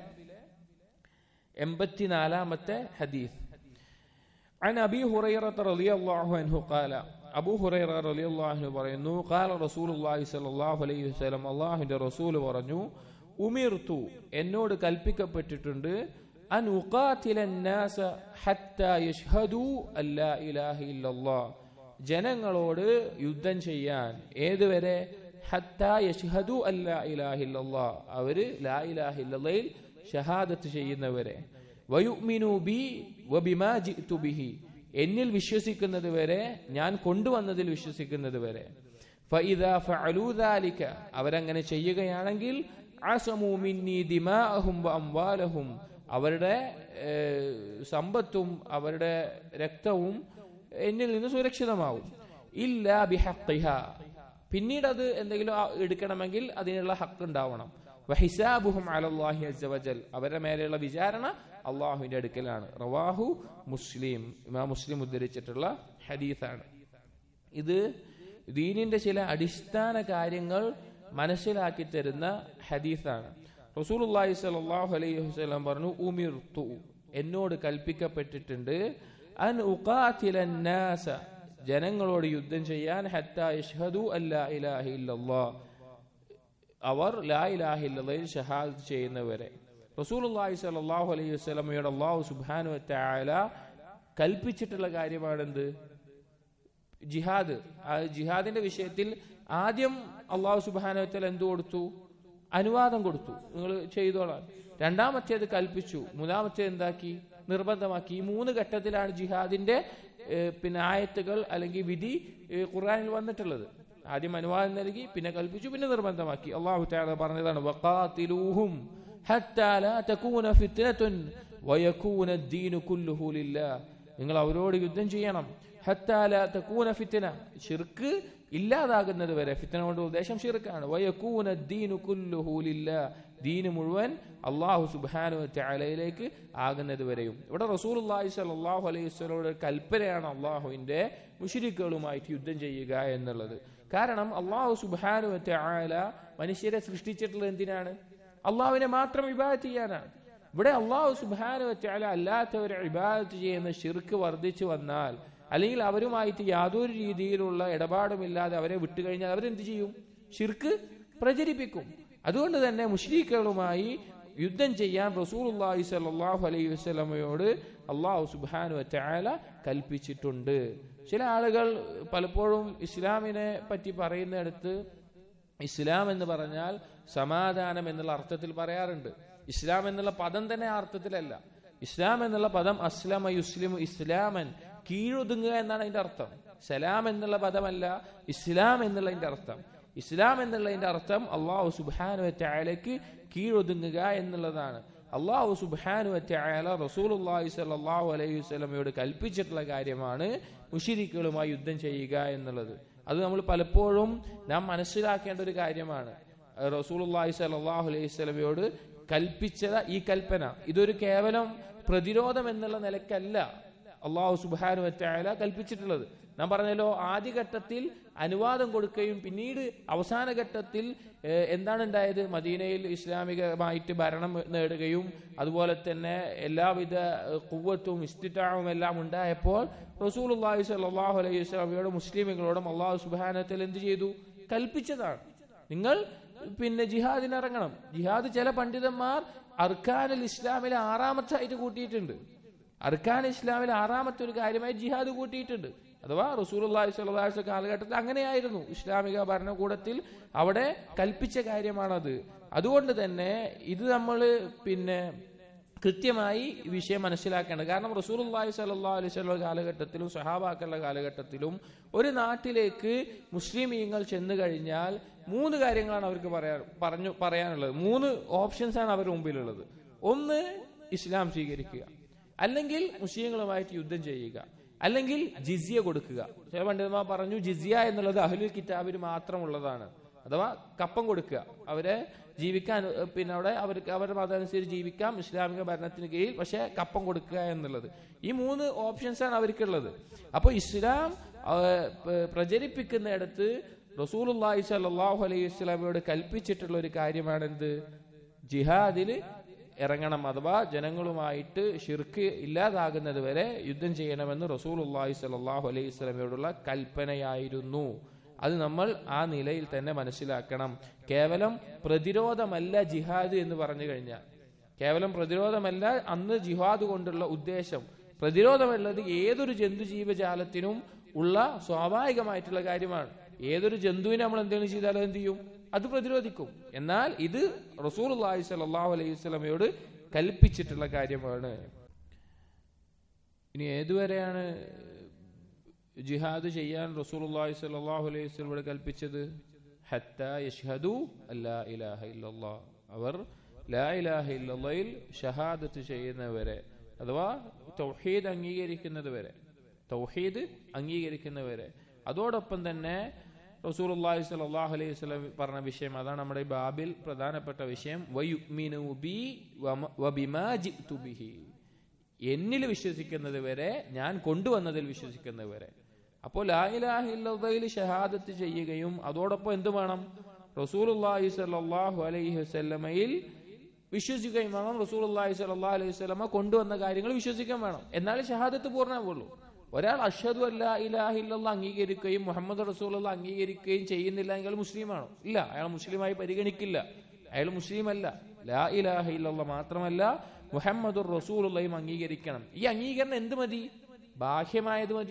എൺപത്തിനാലാമത്തെ ഹദീസ് عن أبي هريرة رضي الله عنه قال أبو هريرة رضي الله عنه പറയുന്നു قال رسول الله صلى الله عليه وسلم അള്ളാഹുവിന്റെ റസൂൽ പറഞ്ഞു ഉമിർത്തു എന്നോട് കൽപ്പിക്കപ്പെട്ടിട്ടുണ്ട് അൻ ഉഖാതില الناس حتى يشهدوا أن لا إله إلا الله ജനങ്ങളോട് യുദ്ധം ചെയ്യാൻ ഏതുവരെ ഹത്താ യഷ്ഹദു അല്ലാ ഇലാഹ ഇല്ലല്ലാഹ് അവര് ലാ ഇലാഹ ഇല്ലല്ലയിൽ ഷഹാദത്ത് ചെയ്യുന്നവരെ വയുമിനു ബി വബിമാ ജിഅ്തു ബിഹി എന്നിൽ വിശ്വസിക്കുന്നത് വരെ ഞാൻ കൊണ്ടുവന്നതിൽ വിശ്വസിക്കുന്നത് വരെ ഫഇദാ ഫഅലൂ ദാലിക അവരങ്ങനെ ചെയ്യുകയാണെങ്കിൽ അസമു മിന്നി ദിമാഅഹും വഅംവാലഹും അവരുടെ ഏഹ്, സമ്പത്തും അവരുടെ രക്തവും എന്നിൽ നിന്ന് സുരക്ഷിതമാവും ഇല്ല ബിഹഖിഹ പിന്നീട് അത് എന്തെങ്കിലും ആ- എടുക്കണമെങ്കിൽ അതിനുള്ള ഹക്ക് ഉണ്ടാവണം വഹിസാബുഹും അലല്ലാഹി അസ്സവജൽ അവരുടെ മേലെയുള്ള വിചാരണ അള്ളാഹുവിന്റെ അടുക്കലാണ് റവാഹു മുസ്ലിം ഇമാം മുസ്ലിം ഉദ്ധരിച്ചിട്ടുള്ള ഹദീസാണ് ഇത് ദീനിന്റെ ചില അടിസ്ഥാന കാര്യങ്ങൾ മനസ്സിലാക്കി തരുന്ന ഹദീസാണ് റസൂലുള്ളാഹി സ്വല്ലല്ലാഹു അലൈഹി വസല്ലം പറഞ്ഞു ഉമിർതു എന്നോട് കൽപ്പിക്കപ്പെട്ടിട്ടുണ്ട് അൻ ഉഖാതില നാസ ജനങ്ങളോട് യുദ്ധം ചെയ്യാൻ ഹത്താ യഷ്ഹദു അല്ലാ ഇലാഹ ഇല്ലല്ലാഹ് അവർ ലാ ഇലാഹ ഇല്ലല്ലയിൽ ഷഹാദത്ത് ചെയ്യുന്നവരെ റസൂലുള്ളാഹി സ്വല്ലല്ലാഹു അലൈഹി വസല്ലമയോട് അല്ലാഹു സുബ്ഹാനഹു വ തആല കൽപ്പിച്ചിട്ടുള്ള കാര്യമാണെന്ത് ജിഹാദ് ആ ജിഹാദിന്റെ വിഷയത്തിൽ ആദ്യം അള്ളാഹു സുബാനവത്തൽ എന്തു കൊടുത്തു അനുവാദം കൊടുത്തു നിങ്ങൾ ചെയ്തോളാം രണ്ടാമത്തേത് കൽപ്പിച്ചു മൂന്നാമത്തേത് എന്താക്കി നിർബന്ധമാക്കി ഈ മൂന്ന് ഘട്ടത്തിലാണ് ജിഹാദിന്റെ ഏഹ്, പിന്നെ ആയത്തുകൾ അല്ലെങ്കിൽ വിധി ഏഹ്, ഖുർആനിൽ വന്നിട്ടുള്ളത് ആദ്യം അനുവാദം നൽകി പിന്നെ കൽപ്പിച്ചു പിന്നെ നിർബന്ധമാക്കി അള്ളാഹു താല പറഞ്ഞതാണ് വഖാതിലൂഹും ഹത്താ ലാ തകൂന ഫിത്നത്തുൻ വയകൂന അദ്ദീനു കുല്ലുഹു ലില്ലാഹ് നിങ്ങൾ അവരോട് യുദ്ധം ചെയ്യണം ഹത്താല തക്കൂന ഫിത്തന ഷിർക്ക് ഇല്ലാതാകുന്നത് വരെ ഫിത്തന കൊണ്ട് ഉദ്ദേശം ഷിർക്കാണ് വയക്കൂന ദീനു കുല്ലുഹു ലില്ലാ ദീന് മുഴുവൻ അള്ളാഹു സുബ്ഹാനു തആലയിലേക്ക് ആകുന്നത് വരെയും ഇവിടെ റസൂലുള്ളാഹി സ്വല്ലല്ലാഹു അലൈഹി വസല്ലമയുടെ കൽപ്പനയാണ് അള്ളാഹുവിന്റെ മുശ്രിക്കുകളുമായിട്ട് യുദ്ധം ചെയ്യുക എന്നുള്ളത് കാരണം അള്ളാഹു സുബ്ഹാനു തആല മനുഷ്യരെ സൃഷ്ടിച്ചിട്ടുള്ളത് എന്തിനാണ് അള്ളാഹുവിനെ മാത്രം ഇബാദത്ത് ചെയ്യാനാണ് ഇവിടെ അള്ളാഹു സുബാന വെച്ചാൽ അല്ലാത്തവരെ ഇബാദത്ത് ചെയ്യുന്ന ഷിർക്ക് വർദ്ധിച്ചു വന്നാൽ അല്ലെങ്കിൽ അവരുമായിട്ട് യാതൊരു രീതിയിലുള്ള ഇടപാടുമില്ലാതെ അവരെ വിട്ടുകഴിഞ്ഞാൽ അവരെന്ത് ചെയ്യും ഷിർക്ക് പ്രചരിപ്പിക്കും അതുകൊണ്ട് തന്നെ മുഷ്രീഖുകളുമായി യുദ്ധം ചെയ്യാൻ റസൂലുള്ളാഹി സ്വല്ലല്ലാഹു അലൈഹി വസല്ലമയോട് അള്ളാഹു സുബ്ഹാനു വതആല കൽപ്പിച്ചിട്ടുണ്ട് ചില ആളുകൾ പലപ്പോഴും ഇസ്ലാമിനെ പറ്റി പറയുന്നിടത്ത് ഇസ്ലാം എന്ന് പറഞ്ഞാൽ സമാധാനം എന്നുള്ള അർത്ഥത്തിൽ പറയാറുണ്ട് ഇസ്ലാം എന്നുള്ള പദം തന്നെ ആ അർത്ഥത്തിലല്ല ഇസ്ലാം എന്നുള്ള പദം അസ്ലമ യുസ്ലിമു ഇസ്ലാമൻ കീഴൊതുങ്ങുക എന്നാണ് അതിന്റെ അർത്ഥം സലാം എന്നുള്ള പദമല്ല ഇസ്ലാം എന്നുള്ളതിന്റെ അർത്ഥം ഇസ്ലാം എന്നുള്ളതിന്റെ അർത്ഥം അള്ളാഹു സുബാനു വറ്റയാലയ്ക്ക് കീഴൊതുങ്ങുക എന്നുള്ളതാണ് അള്ളാഹു സുബാനു വറ്റയാല റസൂലുള്ളാഹി സ്വല്ലല്ലാഹു അലൈഹി വസല്ലമയോട് കൽപ്പിച്ചിട്ടുള്ള കാര്യമാണ് മുഷിരിക്കുകളുമായി യുദ്ധം ചെയ്യുക എന്നുള്ളത് അത് നമ്മൾ പലപ്പോഴും നാം മനസ്സിലാക്കേണ്ട ഒരു കാര്യമാണ് റസൂലുള്ളാഹി സ്വല്ലല്ലാഹു അലൈഹി വസല്ലമയോട് കൽപ്പിച്ചത് ഈ കൽപ്പന ഇതൊരു കേവലം പ്രതിരോധം എന്നുള്ള നിലക്കല്ല അള്ളാഹു സുബാനു വറ്റായാല കൽപ്പിച്ചിട്ടുള്ളത് നാം പറഞ്ഞല്ലോ ആദ്യഘട്ടത്തിൽ അനുവാദം കൊടുക്കുകയും പിന്നീട് അവസാന ഘട്ടത്തിൽ ഏഹ്, എന്താണ് ഉണ്ടായത് മദീനയിൽ ഇസ്ലാമികമായിട്ട് ഭരണം നേടുകയും അതുപോലെ തന്നെ എല്ലാവിധ ഏഹ്, കുവ്വത്തും ഇസ്തിറ്റാവും എല്ലാം ഉണ്ടായപ്പോൾ റസൂൽ അള്ളാഹി സ്വല്ലാഹു അലൈഹി വസ്ലാമിയോടും മുസ്ലിമുകളോടും അള്ളാഹു സുബാനത്തിൽ എന്ത് ചെയ്തു കൽപ്പിച്ചതാണ് നിങ്ങൾ പിന്നെ ജിഹാദിന് ഇറങ്ങണം ജിഹാദ് ചില പണ്ഡിതന്മാർ അർക്കാനുൽ ഇസ്ലാമിലെ ആറാമത്തെ ആയിട്ട് കൂട്ടിയിട്ടുണ്ട് അർക്കാൻ ഇസ്ലാമിലെ ആറാമത്തെ ഒരു കാര്യമായി ജിഹാദ് കൂട്ടിയിട്ടുണ്ട് അഥവാ റസൂലുള്ളാഹി സ്വല്ലല്ലാഹു അലൈഹി വസല്ലം കാലഘട്ടത്തിൽ അങ്ങനെയായിരുന്നു ഇസ്ലാമിക ഭരണകൂടത്തിൽ അവിടെ കൽപ്പിച്ച കാര്യമാണത് അതുകൊണ്ട് തന്നെ ഇത് നമ്മൾ പിന്നെ കൃത്യമായി ഈ വിഷയം മനസ്സിലാക്കേണ്ടത് കാരണം റസൂലുള്ളാഹി സ്വല്ലല്ലാഹു അലൈഹി വസല്ലം കാലഘട്ടത്തിലും സഹാബാക്കളുടെ കാലഘട്ടത്തിലും ഒരു നാട്ടിലേക്ക് മുസ്ലിമീങ്ങൾ ചെന്നു കഴിഞ്ഞാൽ മൂന്ന് കാര്യങ്ങളാണ് അവർക്ക് പറയാൻ പറഞ്ഞു പറയാനുള്ളത് മൂന്ന് ഓപ്ഷൻസ് ആണ് അവരുടെ മുമ്പിലുള്ളത് ഒന്ന് ഇസ്ലാം സ്വീകരിക്കുക അല്ലെങ്കിൽ മുസ്ലിങ്ങളുമായിട്ട് യുദ്ധം ചെയ്യുക അല്ലെങ്കിൽ ജിസിയ കൊടുക്കുക ചില പണ്ഡിതന്മാർ പറഞ്ഞു ജിസിയ എന്നുള്ളത് അഹ്ലുൽ കിതാബിന് മാത്രമുള്ളതാണ് അഥവാ കപ്പം കൊടുക്കുക അവരെ ജീവിക്കാൻ ഏഹ്, പിന്നെ അവിടെ അവർക്ക് അവരുടെ മതം അനുസരിച്ച് ജീവിക്കാം ഇസ്ലാമിക ഭരണത്തിന് കീഴിൽ പക്ഷെ കപ്പം കൊടുക്കുക എന്നുള്ളത് ഈ മൂന്ന് ഓപ്ഷൻസ് ആണ് അവർക്കുള്ളത് അപ്പോൾ ഇസ്ലാം ഏഹ്, പ- പ്രചരിപ്പിക്കുന്നിടത്ത് റസൂലുള്ളാഹി സ്വല്ലല്ലാഹു അലൈഹി വസല്ലമയോട് കൽപ്പിച്ചിട്ടുള്ള ഒരു കാര്യമാണ് എന്ത് ജിഹാദിൽ ഇറങ്ങണം അഥവാ ജനങ്ങളുമായിട്ട് ഷിർക്ക് ഇല്ലാതാകുന്നത് വരെ യുദ്ധം ചെയ്യണമെന്ന് റസൂലുള്ളാഹി സ്വല്ലല്ലാഹു അലൈഹി വസല്ലമയോടുള്ള കൽപ്പനയായിരുന്നു അത് നമ്മൾ ആ നിലയിൽ തന്നെ മനസ്സിലാക്കണം കേവലം പ്രതിരോധമല്ല ജിഹാദ് എന്ന് പറഞ്ഞു കഴിഞ്ഞാൽ കേവലം പ്രതിരോധമല്ല അന്ന് ജിഹാദ് കൊണ്ടുള്ള ഉദ്ദേശം പ്രതിരോധമുള്ളത് ഏതൊരു ജന്തുജീവജാലത്തിനും ഉള്ള സ്വാഭാവികമായിട്ടുള്ള കാര്യമാണ് ഏതൊരു ജന്തുവിനെ നമ്മൾ എന്തെങ്കിലും ചെയ്താലും എന്ത് ചെയ്യും അത് പ്രതിരോധിക്കും എന്നാൽ ഇത് റസൂൽ അള്ളാഹി സ്വല്ലല്ലാഹു അലൈഹി വസല്ലമയോട് കൽപ്പിച്ചിട്ടുള്ള കാര്യമാണ് ഇനി ഏതുവരെയാണ് ജിഹാദ് ചെയ്യാൻ റസൂൽ അള്ളാഹി സ്വല്ലല്ലാഹു അലൈഹി വസല്ലമയോട് കൽപ്പിച്ചത് ഹത്ത യഷ്ഹദു അല്ലാ ഇലാഹ ഇല്ലല്ലാഹ് അവർ ലാ ഇലാഹ ഇല്ലല്ലയിൽ ഷഹാദത്ത് ചെയ്യുന്നവരെ അഥവാ തൗഹീദ് അംഗീകരിക്കുന്നത് വരെ തൗഹീദ് അംഗീകരിക്കുന്നവരെ അതോടൊപ്പം തന്നെ റസൂലുള്ളാഹി സ്വല്ലല്ലാഹു അലൈഹി വസല്ലം പറഞ്ഞ വിഷയം അതാണ് നമ്മുടെ ഈ ബാബിൽ പ്രധാനപ്പെട്ട വിഷയം വയുമിനു ബി വമ- വബിമാ ജിഅ്തു ബിഹി എന്നിൽ വിശ്വസിക്കുന്നത് വരെ ഞാൻ കൊണ്ടുവന്നതിൽ വിശ്വസിക്കുന്നത് വരെ അപ്പോൾ ലാ ഇലാഹ ഇല്ലല്ലയിൽ ഷഹാദത്ത് ചെയ്യുകയും അതോടൊപ്പം എന്ത് വേണം റസൂലുള്ളാഹി സ്വല്ലല്ലാഹു അലൈഹി വസല്ലമയിൽ വിശ്വസിക്കുകയും വേണം റസൂലുള്ളാഹി സ്വല്ലല്ലാഹു അലൈഹി വസല്ലമ കൊണ്ടുവന്ന കാര്യങ്ങൾ വിശ്വസിക്കാൻ വേണം എന്നാലേ ഷഹാദത്ത് പൂർണ്ണമാവുള്ളൂ ഒരാൾ അഷദു അല്ലാ ഇലാഹ ഇല്ലല്ലാഹ് അംഗീകരിക്കുകയും മുഹമ്മദ് റസൂലുള്ള അംഗീകരിക്കുകയും ചെയ്യുന്നില്ല എങ്കിൽ മുസ്ലിമാണോ ഇല്ല അയാൾ മുസ്ലിമായി പരിഗണിക്കില്ല അയാൾ മുസ്ലിം അല്ല ലാ ഇലാഹ ഇല്ലല്ലാഹ് മാത്രമല്ല മുഹമ്മദുർ റസൂലുള്ളയും അംഗീകരിക്കണം ഈ അംഗീകരണം എന്ത് മതി ബാഹ്യമായത് മതി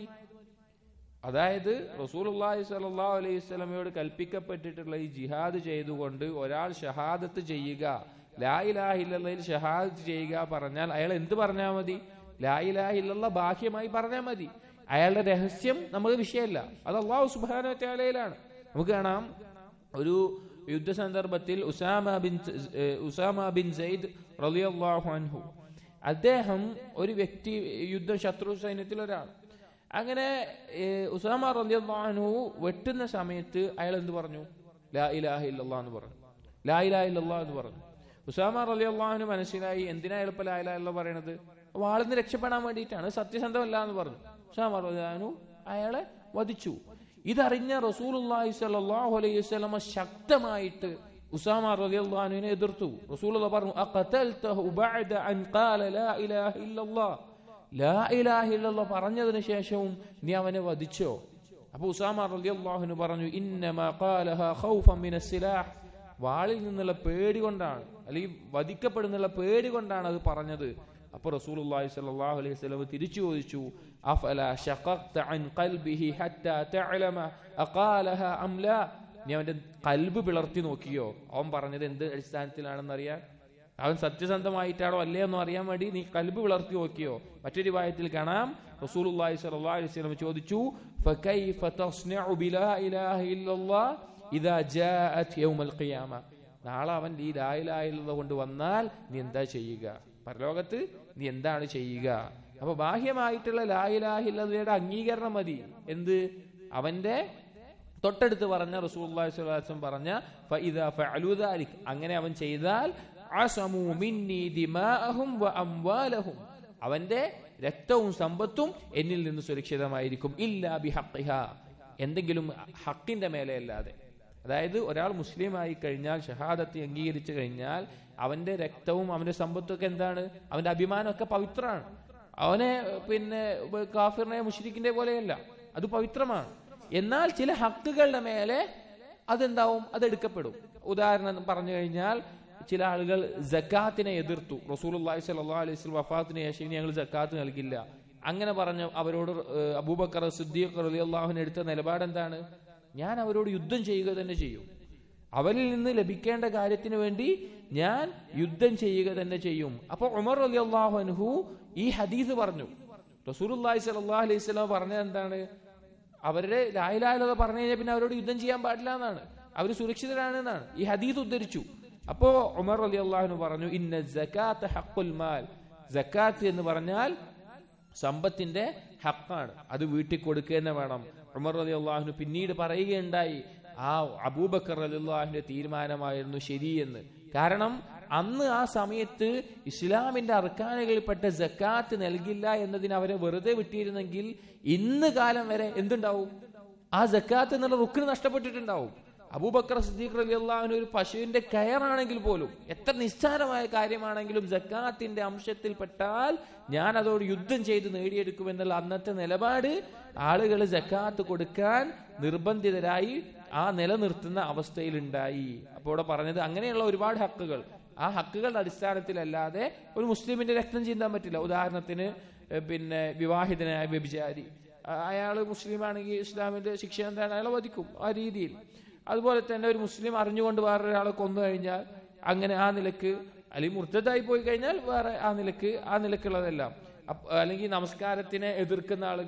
അതായത് റസൂലുള്ളാഹി സ്വല്ലല്ലാഹു അലൈഹി വസല്ലമയോട് കൽപ്പിക്കപ്പെട്ടിട്ടുള്ള ഈ ജിഹാദ് ചെയ്തുകൊണ്ട് ഒരാൾ ഷഹാദത്ത് ചെയ്യുക ലാ ഇലാഹ ഇല്ലല്ലയിൽ ഷഹാദത്ത് ചെയ്യുക പറഞ്ഞാൽ അയാൾ എന്ത് പറഞ്ഞാൽ മതി ലാ ഇലാഹ ഇല്ലല്ല ബാഹ്യമായി പറഞ്ഞാൽ മതി അയാളുടെ രഹസ്യം നമുക്ക് വിഷയമല്ല അത് അള്ളാഹു സുബ്ഹാനഹു വതആലയിലാണ് നമുക്ക് കാണാം ഒരു യുദ്ധ സന്ദർഭത്തിൽ ഉസാമ ബിൻ ഏഹ് ഉസാമ ബിൻ സെയ്ദ് റളിയല്ലാഹു അൻഹു അദ്ദേഹം ഒരു വ്യക്തി യുദ്ധ ശത്രു സൈന്യത്തിൽ ഒരാൾ അങ്ങനെ ഏഹ്, ഉസാമ റളിയല്ലാഹു വെട്ടുന്ന സമയത്ത് അയാൾ എന്ത് പറഞ്ഞു ലാ ഇലാഹ ഇല്ലല്ലാഹ് എന്ന് പറഞ്ഞു ലാ ഇലാഹ ഇല്ലല്ലാഹ് എന്ന് പറഞ്ഞു ഉസാമ റളിയല്ലാഹുവിന് മനസ്സിലായി എന്തിനാ എളുപ്പം ലാ ഇലാഹ ഇല്ലല്ലാഹ് പറയണത് വാളിന്ന് രക്ഷപ്പെടാൻ വേണ്ടിയിട്ടാണ് സത്യസന്ധമല്ല എന്ന് പറഞ്ഞു ഉസാമ റളിയല്ലാഹു അയാളെ വധിച്ചു ഇതറിഞ്ഞ റസൂലുള്ളാഹി സ്വല്ലല്ലാഹു അലൈഹി വസല്ലമ ശക്തമായിട്ട് ഉസാമ റളിയല്ലാഹുവിനെ എതിർത്തു റസൂലുള്ള പറഞ്ഞു അഖതൽതഹു ബഅദ അൻ ഖാല ലാ ഇലാഹ ഇല്ലല്ലാഹ് ലാ ഇലാഹ ഇല്ലല്ലാഹ് പറഞ്ഞതിന് ശേഷവും നീ അവനെ വധിച്ചോ അപ്പൊ ഉസാമ റളിയല്ലാഹുവിന് പറഞ്ഞു ഇന്നമാ ഖാലഹ ഖൗഫൻ മിനസ് സിലാഹ് വാളിൽ നിന്നുള്ള പേടി കൊണ്ടാണ് അല്ലെങ്കിൽ വധിക്കപ്പെടുന്നുള്ള പേടി കൊണ്ടാണ് അത് പറഞ്ഞത് അപ്പൊ റസൂലുള്ളാഹി സ്വല്ലല്ലാഹു അലൈഹി വസല്ലം തിരിച്ചു ചോദിച്ചു അഫല ഷഖഖ്ത അൻ ഖൽബിഹി ഹത്താ തഅലമ അഖാലഹ അം ലാ നീ അവന്റെ കൽബ് പിളർത്തി നോക്കിയോ അവൻ പറഞ്ഞത് എന്ത് അടിസ്ഥാനത്തിലാണെന്ന് അറിയാൻ അവൻ സത്യസന്ധമായിട്ടാണോ അല്ലേ എന്ന് അറിയാൻ വേണ്ടി നീ കൽബ് പിളർത്തി നോക്കിയോ മറ്റൊരു വായത്തിൽ കാണാം റസൂലുള്ളാഹി സ്വല്ലല്ലാഹു അലൈഹി വസല്ലം ചോദിച്ചു ഫകൈഫ തസ്നഉ ബിലാ ഇലാഹ ഇല്ലല്ലാഹ് ഇദാ ജാഅത് യൗമൽ ഖിയാമ നാളെ അവൻ ഈ ലാ ഇലാഹ ഇല്ലല്ലാഹ് കൊണ്ട് വന്നാൽ നീ എന്താ ചെയ്യുക പരലോകത്ത് നീ എന്താണ് ചെയ്യുക അപ്പൊ ബാഹ്യമായിട്ടുള്ള ലാ ഇലാഹ ഇല്ലല്ലയുടെ അംഗീകരണം മതി എന്ത് അവന്റെ തൊട്ടടുത്ത് പറഞ്ഞ റസൂലുള്ളാഹി സ്വല്ലല്ലാഹു അലൈഹി വസല്ലം പറഞ്ഞ ഫഇദാ ഫഅലു ദാലിക് അങ്ങനെ അവൻ ചെയ്താൽ അസമു മിന്നി ദിമാഅഹും വ അംവാലഹും അവന്റെ രക്തവും സമ്പത്തും എന്നിൽ നിന്ന് സുരക്ഷിതമായിരിക്കും ഇല്ലാ ബിഹഖിഹ എന്തെങ്കിലും ഹക്കിന്റെ മേലെ അല്ലാതെ അതായത് ഒരാൾ മുസ്ലിം ആയി കഴിഞ്ഞാൽ ഷഹാദത്ത് അംഗീകരിച്ചു കഴിഞ്ഞാൽ അവന്റെ രക്തവും അവന്റെ സമ്പത്തും ഒക്കെ എന്താണ് അവന്റെ അഭിമാനമൊക്കെ പവിത്രമാണ് അവനെ പിന്നെ കാഫിറിനെ മുഷ്രിഖിന്റെ പോലെയല്ല അത് പവിത്രമാണ് എന്നാൽ ചില ഹക്കുകളുടെ മേലെ അതെന്താവും അത് എടുക്കപ്പെടും ഉദാഹരണം പറഞ്ഞു കഴിഞ്ഞാൽ ചില ആളുകൾ ജക്കാത്തിനെ എതിർത്തു റസൂലുള്ളാഹി സ്വല്ലല്ലാഹു അലൈഹി വസല്ലം വഫാത്തിന് ശേഷം ഇനി ഞങ്ങൾ ജക്കാത്ത് നൽകില്ല അങ്ങനെ പറഞ്ഞ അവരോട് ഏഹ്, അബൂബക്കർ സിദ്ദീഖ് റളിയല്ലാഹുവിന് എടുത്ത നിലപാട് എന്താണ് ഞാൻ അവരോട് യുദ്ധം ചെയ്യുക തന്നെ ചെയ്യും അവരിൽ നിന്ന് ലഭിക്കേണ്ട കാര്യത്തിന് വേണ്ടി ഞാൻ യുദ്ധം ചെയ്യുക തന്നെ ചെയ്യും അപ്പോൾ ഉമർ റളിയല്ലാഹു അൻഹു ഈ ഹദീസ് പറഞ്ഞു റസൂലുള്ളാഹി സ്വല്ലല്ലാഹു അലൈഹി വസല്ലം പറഞ്ഞത് എന്താണ് അവരുടെ ലായിലായാലത് പറഞ്ഞു കഴിഞ്ഞാൽ പിന്നെ അവരോട് യുദ്ധം ചെയ്യാൻ പാടില്ല എന്നാണ് അവർ സുരക്ഷിതരാണ് എന്നാണ് ഈ ഹദീസ് ഉദ്ധരിച്ചു അപ്പോ ഉമർ അലി അള്ളാഹുന് പറഞ്ഞു ഇന്ന ജക്കാത്ത് ഹക്കുൽ മാൽ ജക്കാത്ത് എന്ന് പറഞ്ഞാൽ സമ്പത്തിന്റെ ഹക്കാണ് അത് വീട്ടിൽ കൊടുക്കുക തന്നെ വേണം ഉമർ അലി അള്ളാഹുന് പിന്നീട് പറയുകയുണ്ടായി ആ അബൂബക്കർ അലി അള്ളാഹുവിന്റെ തീരുമാനമായിരുന്നു ശരിയെന്ന് കാരണം അന്ന് ആ സമയത്ത് ഇസ്ലാമിന്റെ അർക്കാനുകളിൽപ്പെട്ട ജക്കാത്ത് നൽകില്ല എന്നതിന് അവരെ വെറുതെ വിട്ടിരുന്നെങ്കിൽ ഇന്ന് കാലം വരെ എന്തുണ്ടാവും ആ ജക്കാത്ത് എന്നുള്ള റുക്കിന് നഷ്ടപ്പെട്ടിട്ടുണ്ടാവും അബൂബക്കർ സിദ്ദീഖ് റലി അള്ളാഹുവിന് ഒരു പശുവിന്റെ കയറാണെങ്കിൽ പോലും എത്ര നിസ്സാരമായ കാര്യമാണെങ്കിലും ജക്കാത്തിന്റെ അംശത്തിൽപ്പെട്ടാൽ ഞാൻ അതോട് യുദ്ധം ചെയ്ത് നേടിയെടുക്കുമെന്നുള്ള അന്നത്തെ നിലപാട് ആളുകൾ ജക്കാത്ത് കൊടുക്കാൻ നിർബന്ധിതരായി ആ നിലനിർത്തുന്ന അവസ്ഥയിലുണ്ടായി അപ്പോൾ ഇവിടെ പറഞ്ഞത് അങ്ങനെയുള്ള ഒരുപാട് ഹക്കുകൾ ആ ഹക്കുകളുടെ അടിസ്ഥാനത്തിലല്ലാതെ ഒരു മുസ്ലിമിന്റെ രക്തം ചിന്താൻ പറ്റില്ല ഉദാഹരണത്തിന് ഏഹ് പിന്നെ വിവാഹിതനായ വ്യഭിചാരി അയാൾ മുസ്ലിം ആണെങ്കിൽ ഇസ്ലാമിന്റെ ശിക്ഷ എന്താണ് അയാളെ വധിക്കും ആ രീതിയിൽ അതുപോലെ തന്നെ ഒരു മുസ്ലിം അറിഞ്ഞുകൊണ്ട് വേറൊരാളെ കൊന്നു കഴിഞ്ഞാൽ അങ്ങനെ ആ നിലക്ക് അല്ലെങ്കിൽ മുർത്തതായി പോയി കഴിഞ്ഞാൽ വേറെ ആ നിലക്ക് ആ നിലക്കുള്ളതെല്ലാം അപ്പ- അല്ലെങ്കിൽ നമസ്കാരത്തിനെ എതിർക്കുന്ന ആളുകൾ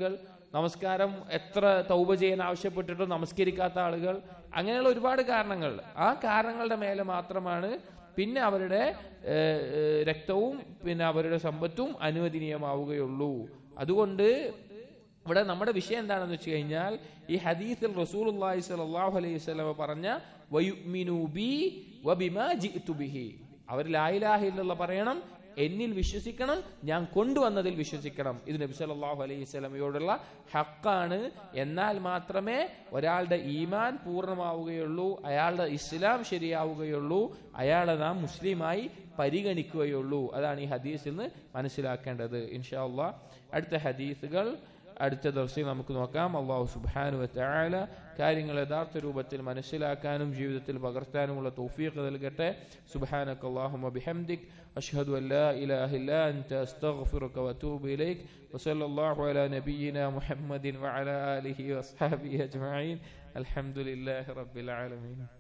നമസ്കാരം എത്ര തൗബ ചെയ്യാൻ ആവശ്യപ്പെട്ടിട്ടും നമസ്കരിക്കാത്ത ആളുകൾ അങ്ങനെയുള്ള ഒരുപാട് കാരണങ്ങൾ ആ കാരണങ്ങളുടെ മേലെ മാത്രമാണ് പിന്നെ അവരുടെ ഏഹ്, ഏഹ്, രക്തവും പിന്നെ അവരുടെ സമ്പത്തും അനുവദനീയമാവുകയുള്ളൂ അതുകൊണ്ട് ഇവിടെ നമ്മുടെ വിഷയം എന്താണെന്ന് വെച്ച് കഴിഞ്ഞാൽ ഈ ഹദീസിൽ റസൂലുള്ളാഹി സ്വല്ലല്ലാഹു അലൈഹി വസല്ലം പറഞ്ഞ വയുമിനു ബി വബിമാ ജിഅ്തു ബിഹി അവർ ലാ ഇലാഹ ഇല്ലല്ലാഹ് പറയണം എന്നിൽ വിശ്വസിക്കണം ഞാൻ കൊണ്ടുവന്നതിൽ വിശ്വസിക്കണം ഇത് നബി സല്ലല്ലാഹു അലൈഹി വസല്ലമയോടുള്ള ഹക്കാണ് എന്നാൽ മാത്രമേ ഒരാളുടെ ഈമാൻ പൂർണ്ണമാവുകയുള്ളൂ അയാളുടെ ഇസ്ലാം ശരിയാവുകയുള്ളൂ അയാളെ നാം മുസ്ലിമായി പരിഗണിക്കുകയുള്ളൂ അതാണ് ഈ ഹദീസിൽ നിന്ന് മനസ്സിലാക്കേണ്ടത് ഇൻഷാ അള്ളാഹ് അടുത്ത ഹദീസുകൾ അടുത്ത ദിവസം നമുക്ക് നോക്കാം അള്ളാഹു സുബ്ഹാനു വതആല കാര്യങ്ങൾ യഥാർത്ഥ രൂപത്തിൽ മനസ്സിലാക്കാനും ജീവിതത്തിൽ പകർത്താനുമുള്ള തൗഫീഖ് നൽകട്ടെ സുബ്ഹാനക അല്ലാഹുമ്മ ബിഹംദിക് അഷ്ഹദു അൻ ലാ ഇലാഹ ഇല്ലാ അൻത അസ്തഗ്ഫിറുക വഅതൂബു ഇലൈക് വസല്ലല്ലാഹു അലാ നബിയിന മുഹമ്മദിൻ വഅലാ ആലിഹി വഅസ്ഹാബിഹി അജ്മഈൻ അൽഹംദുലില്ലാഹി റബ്ബിൽ ആലമീൻ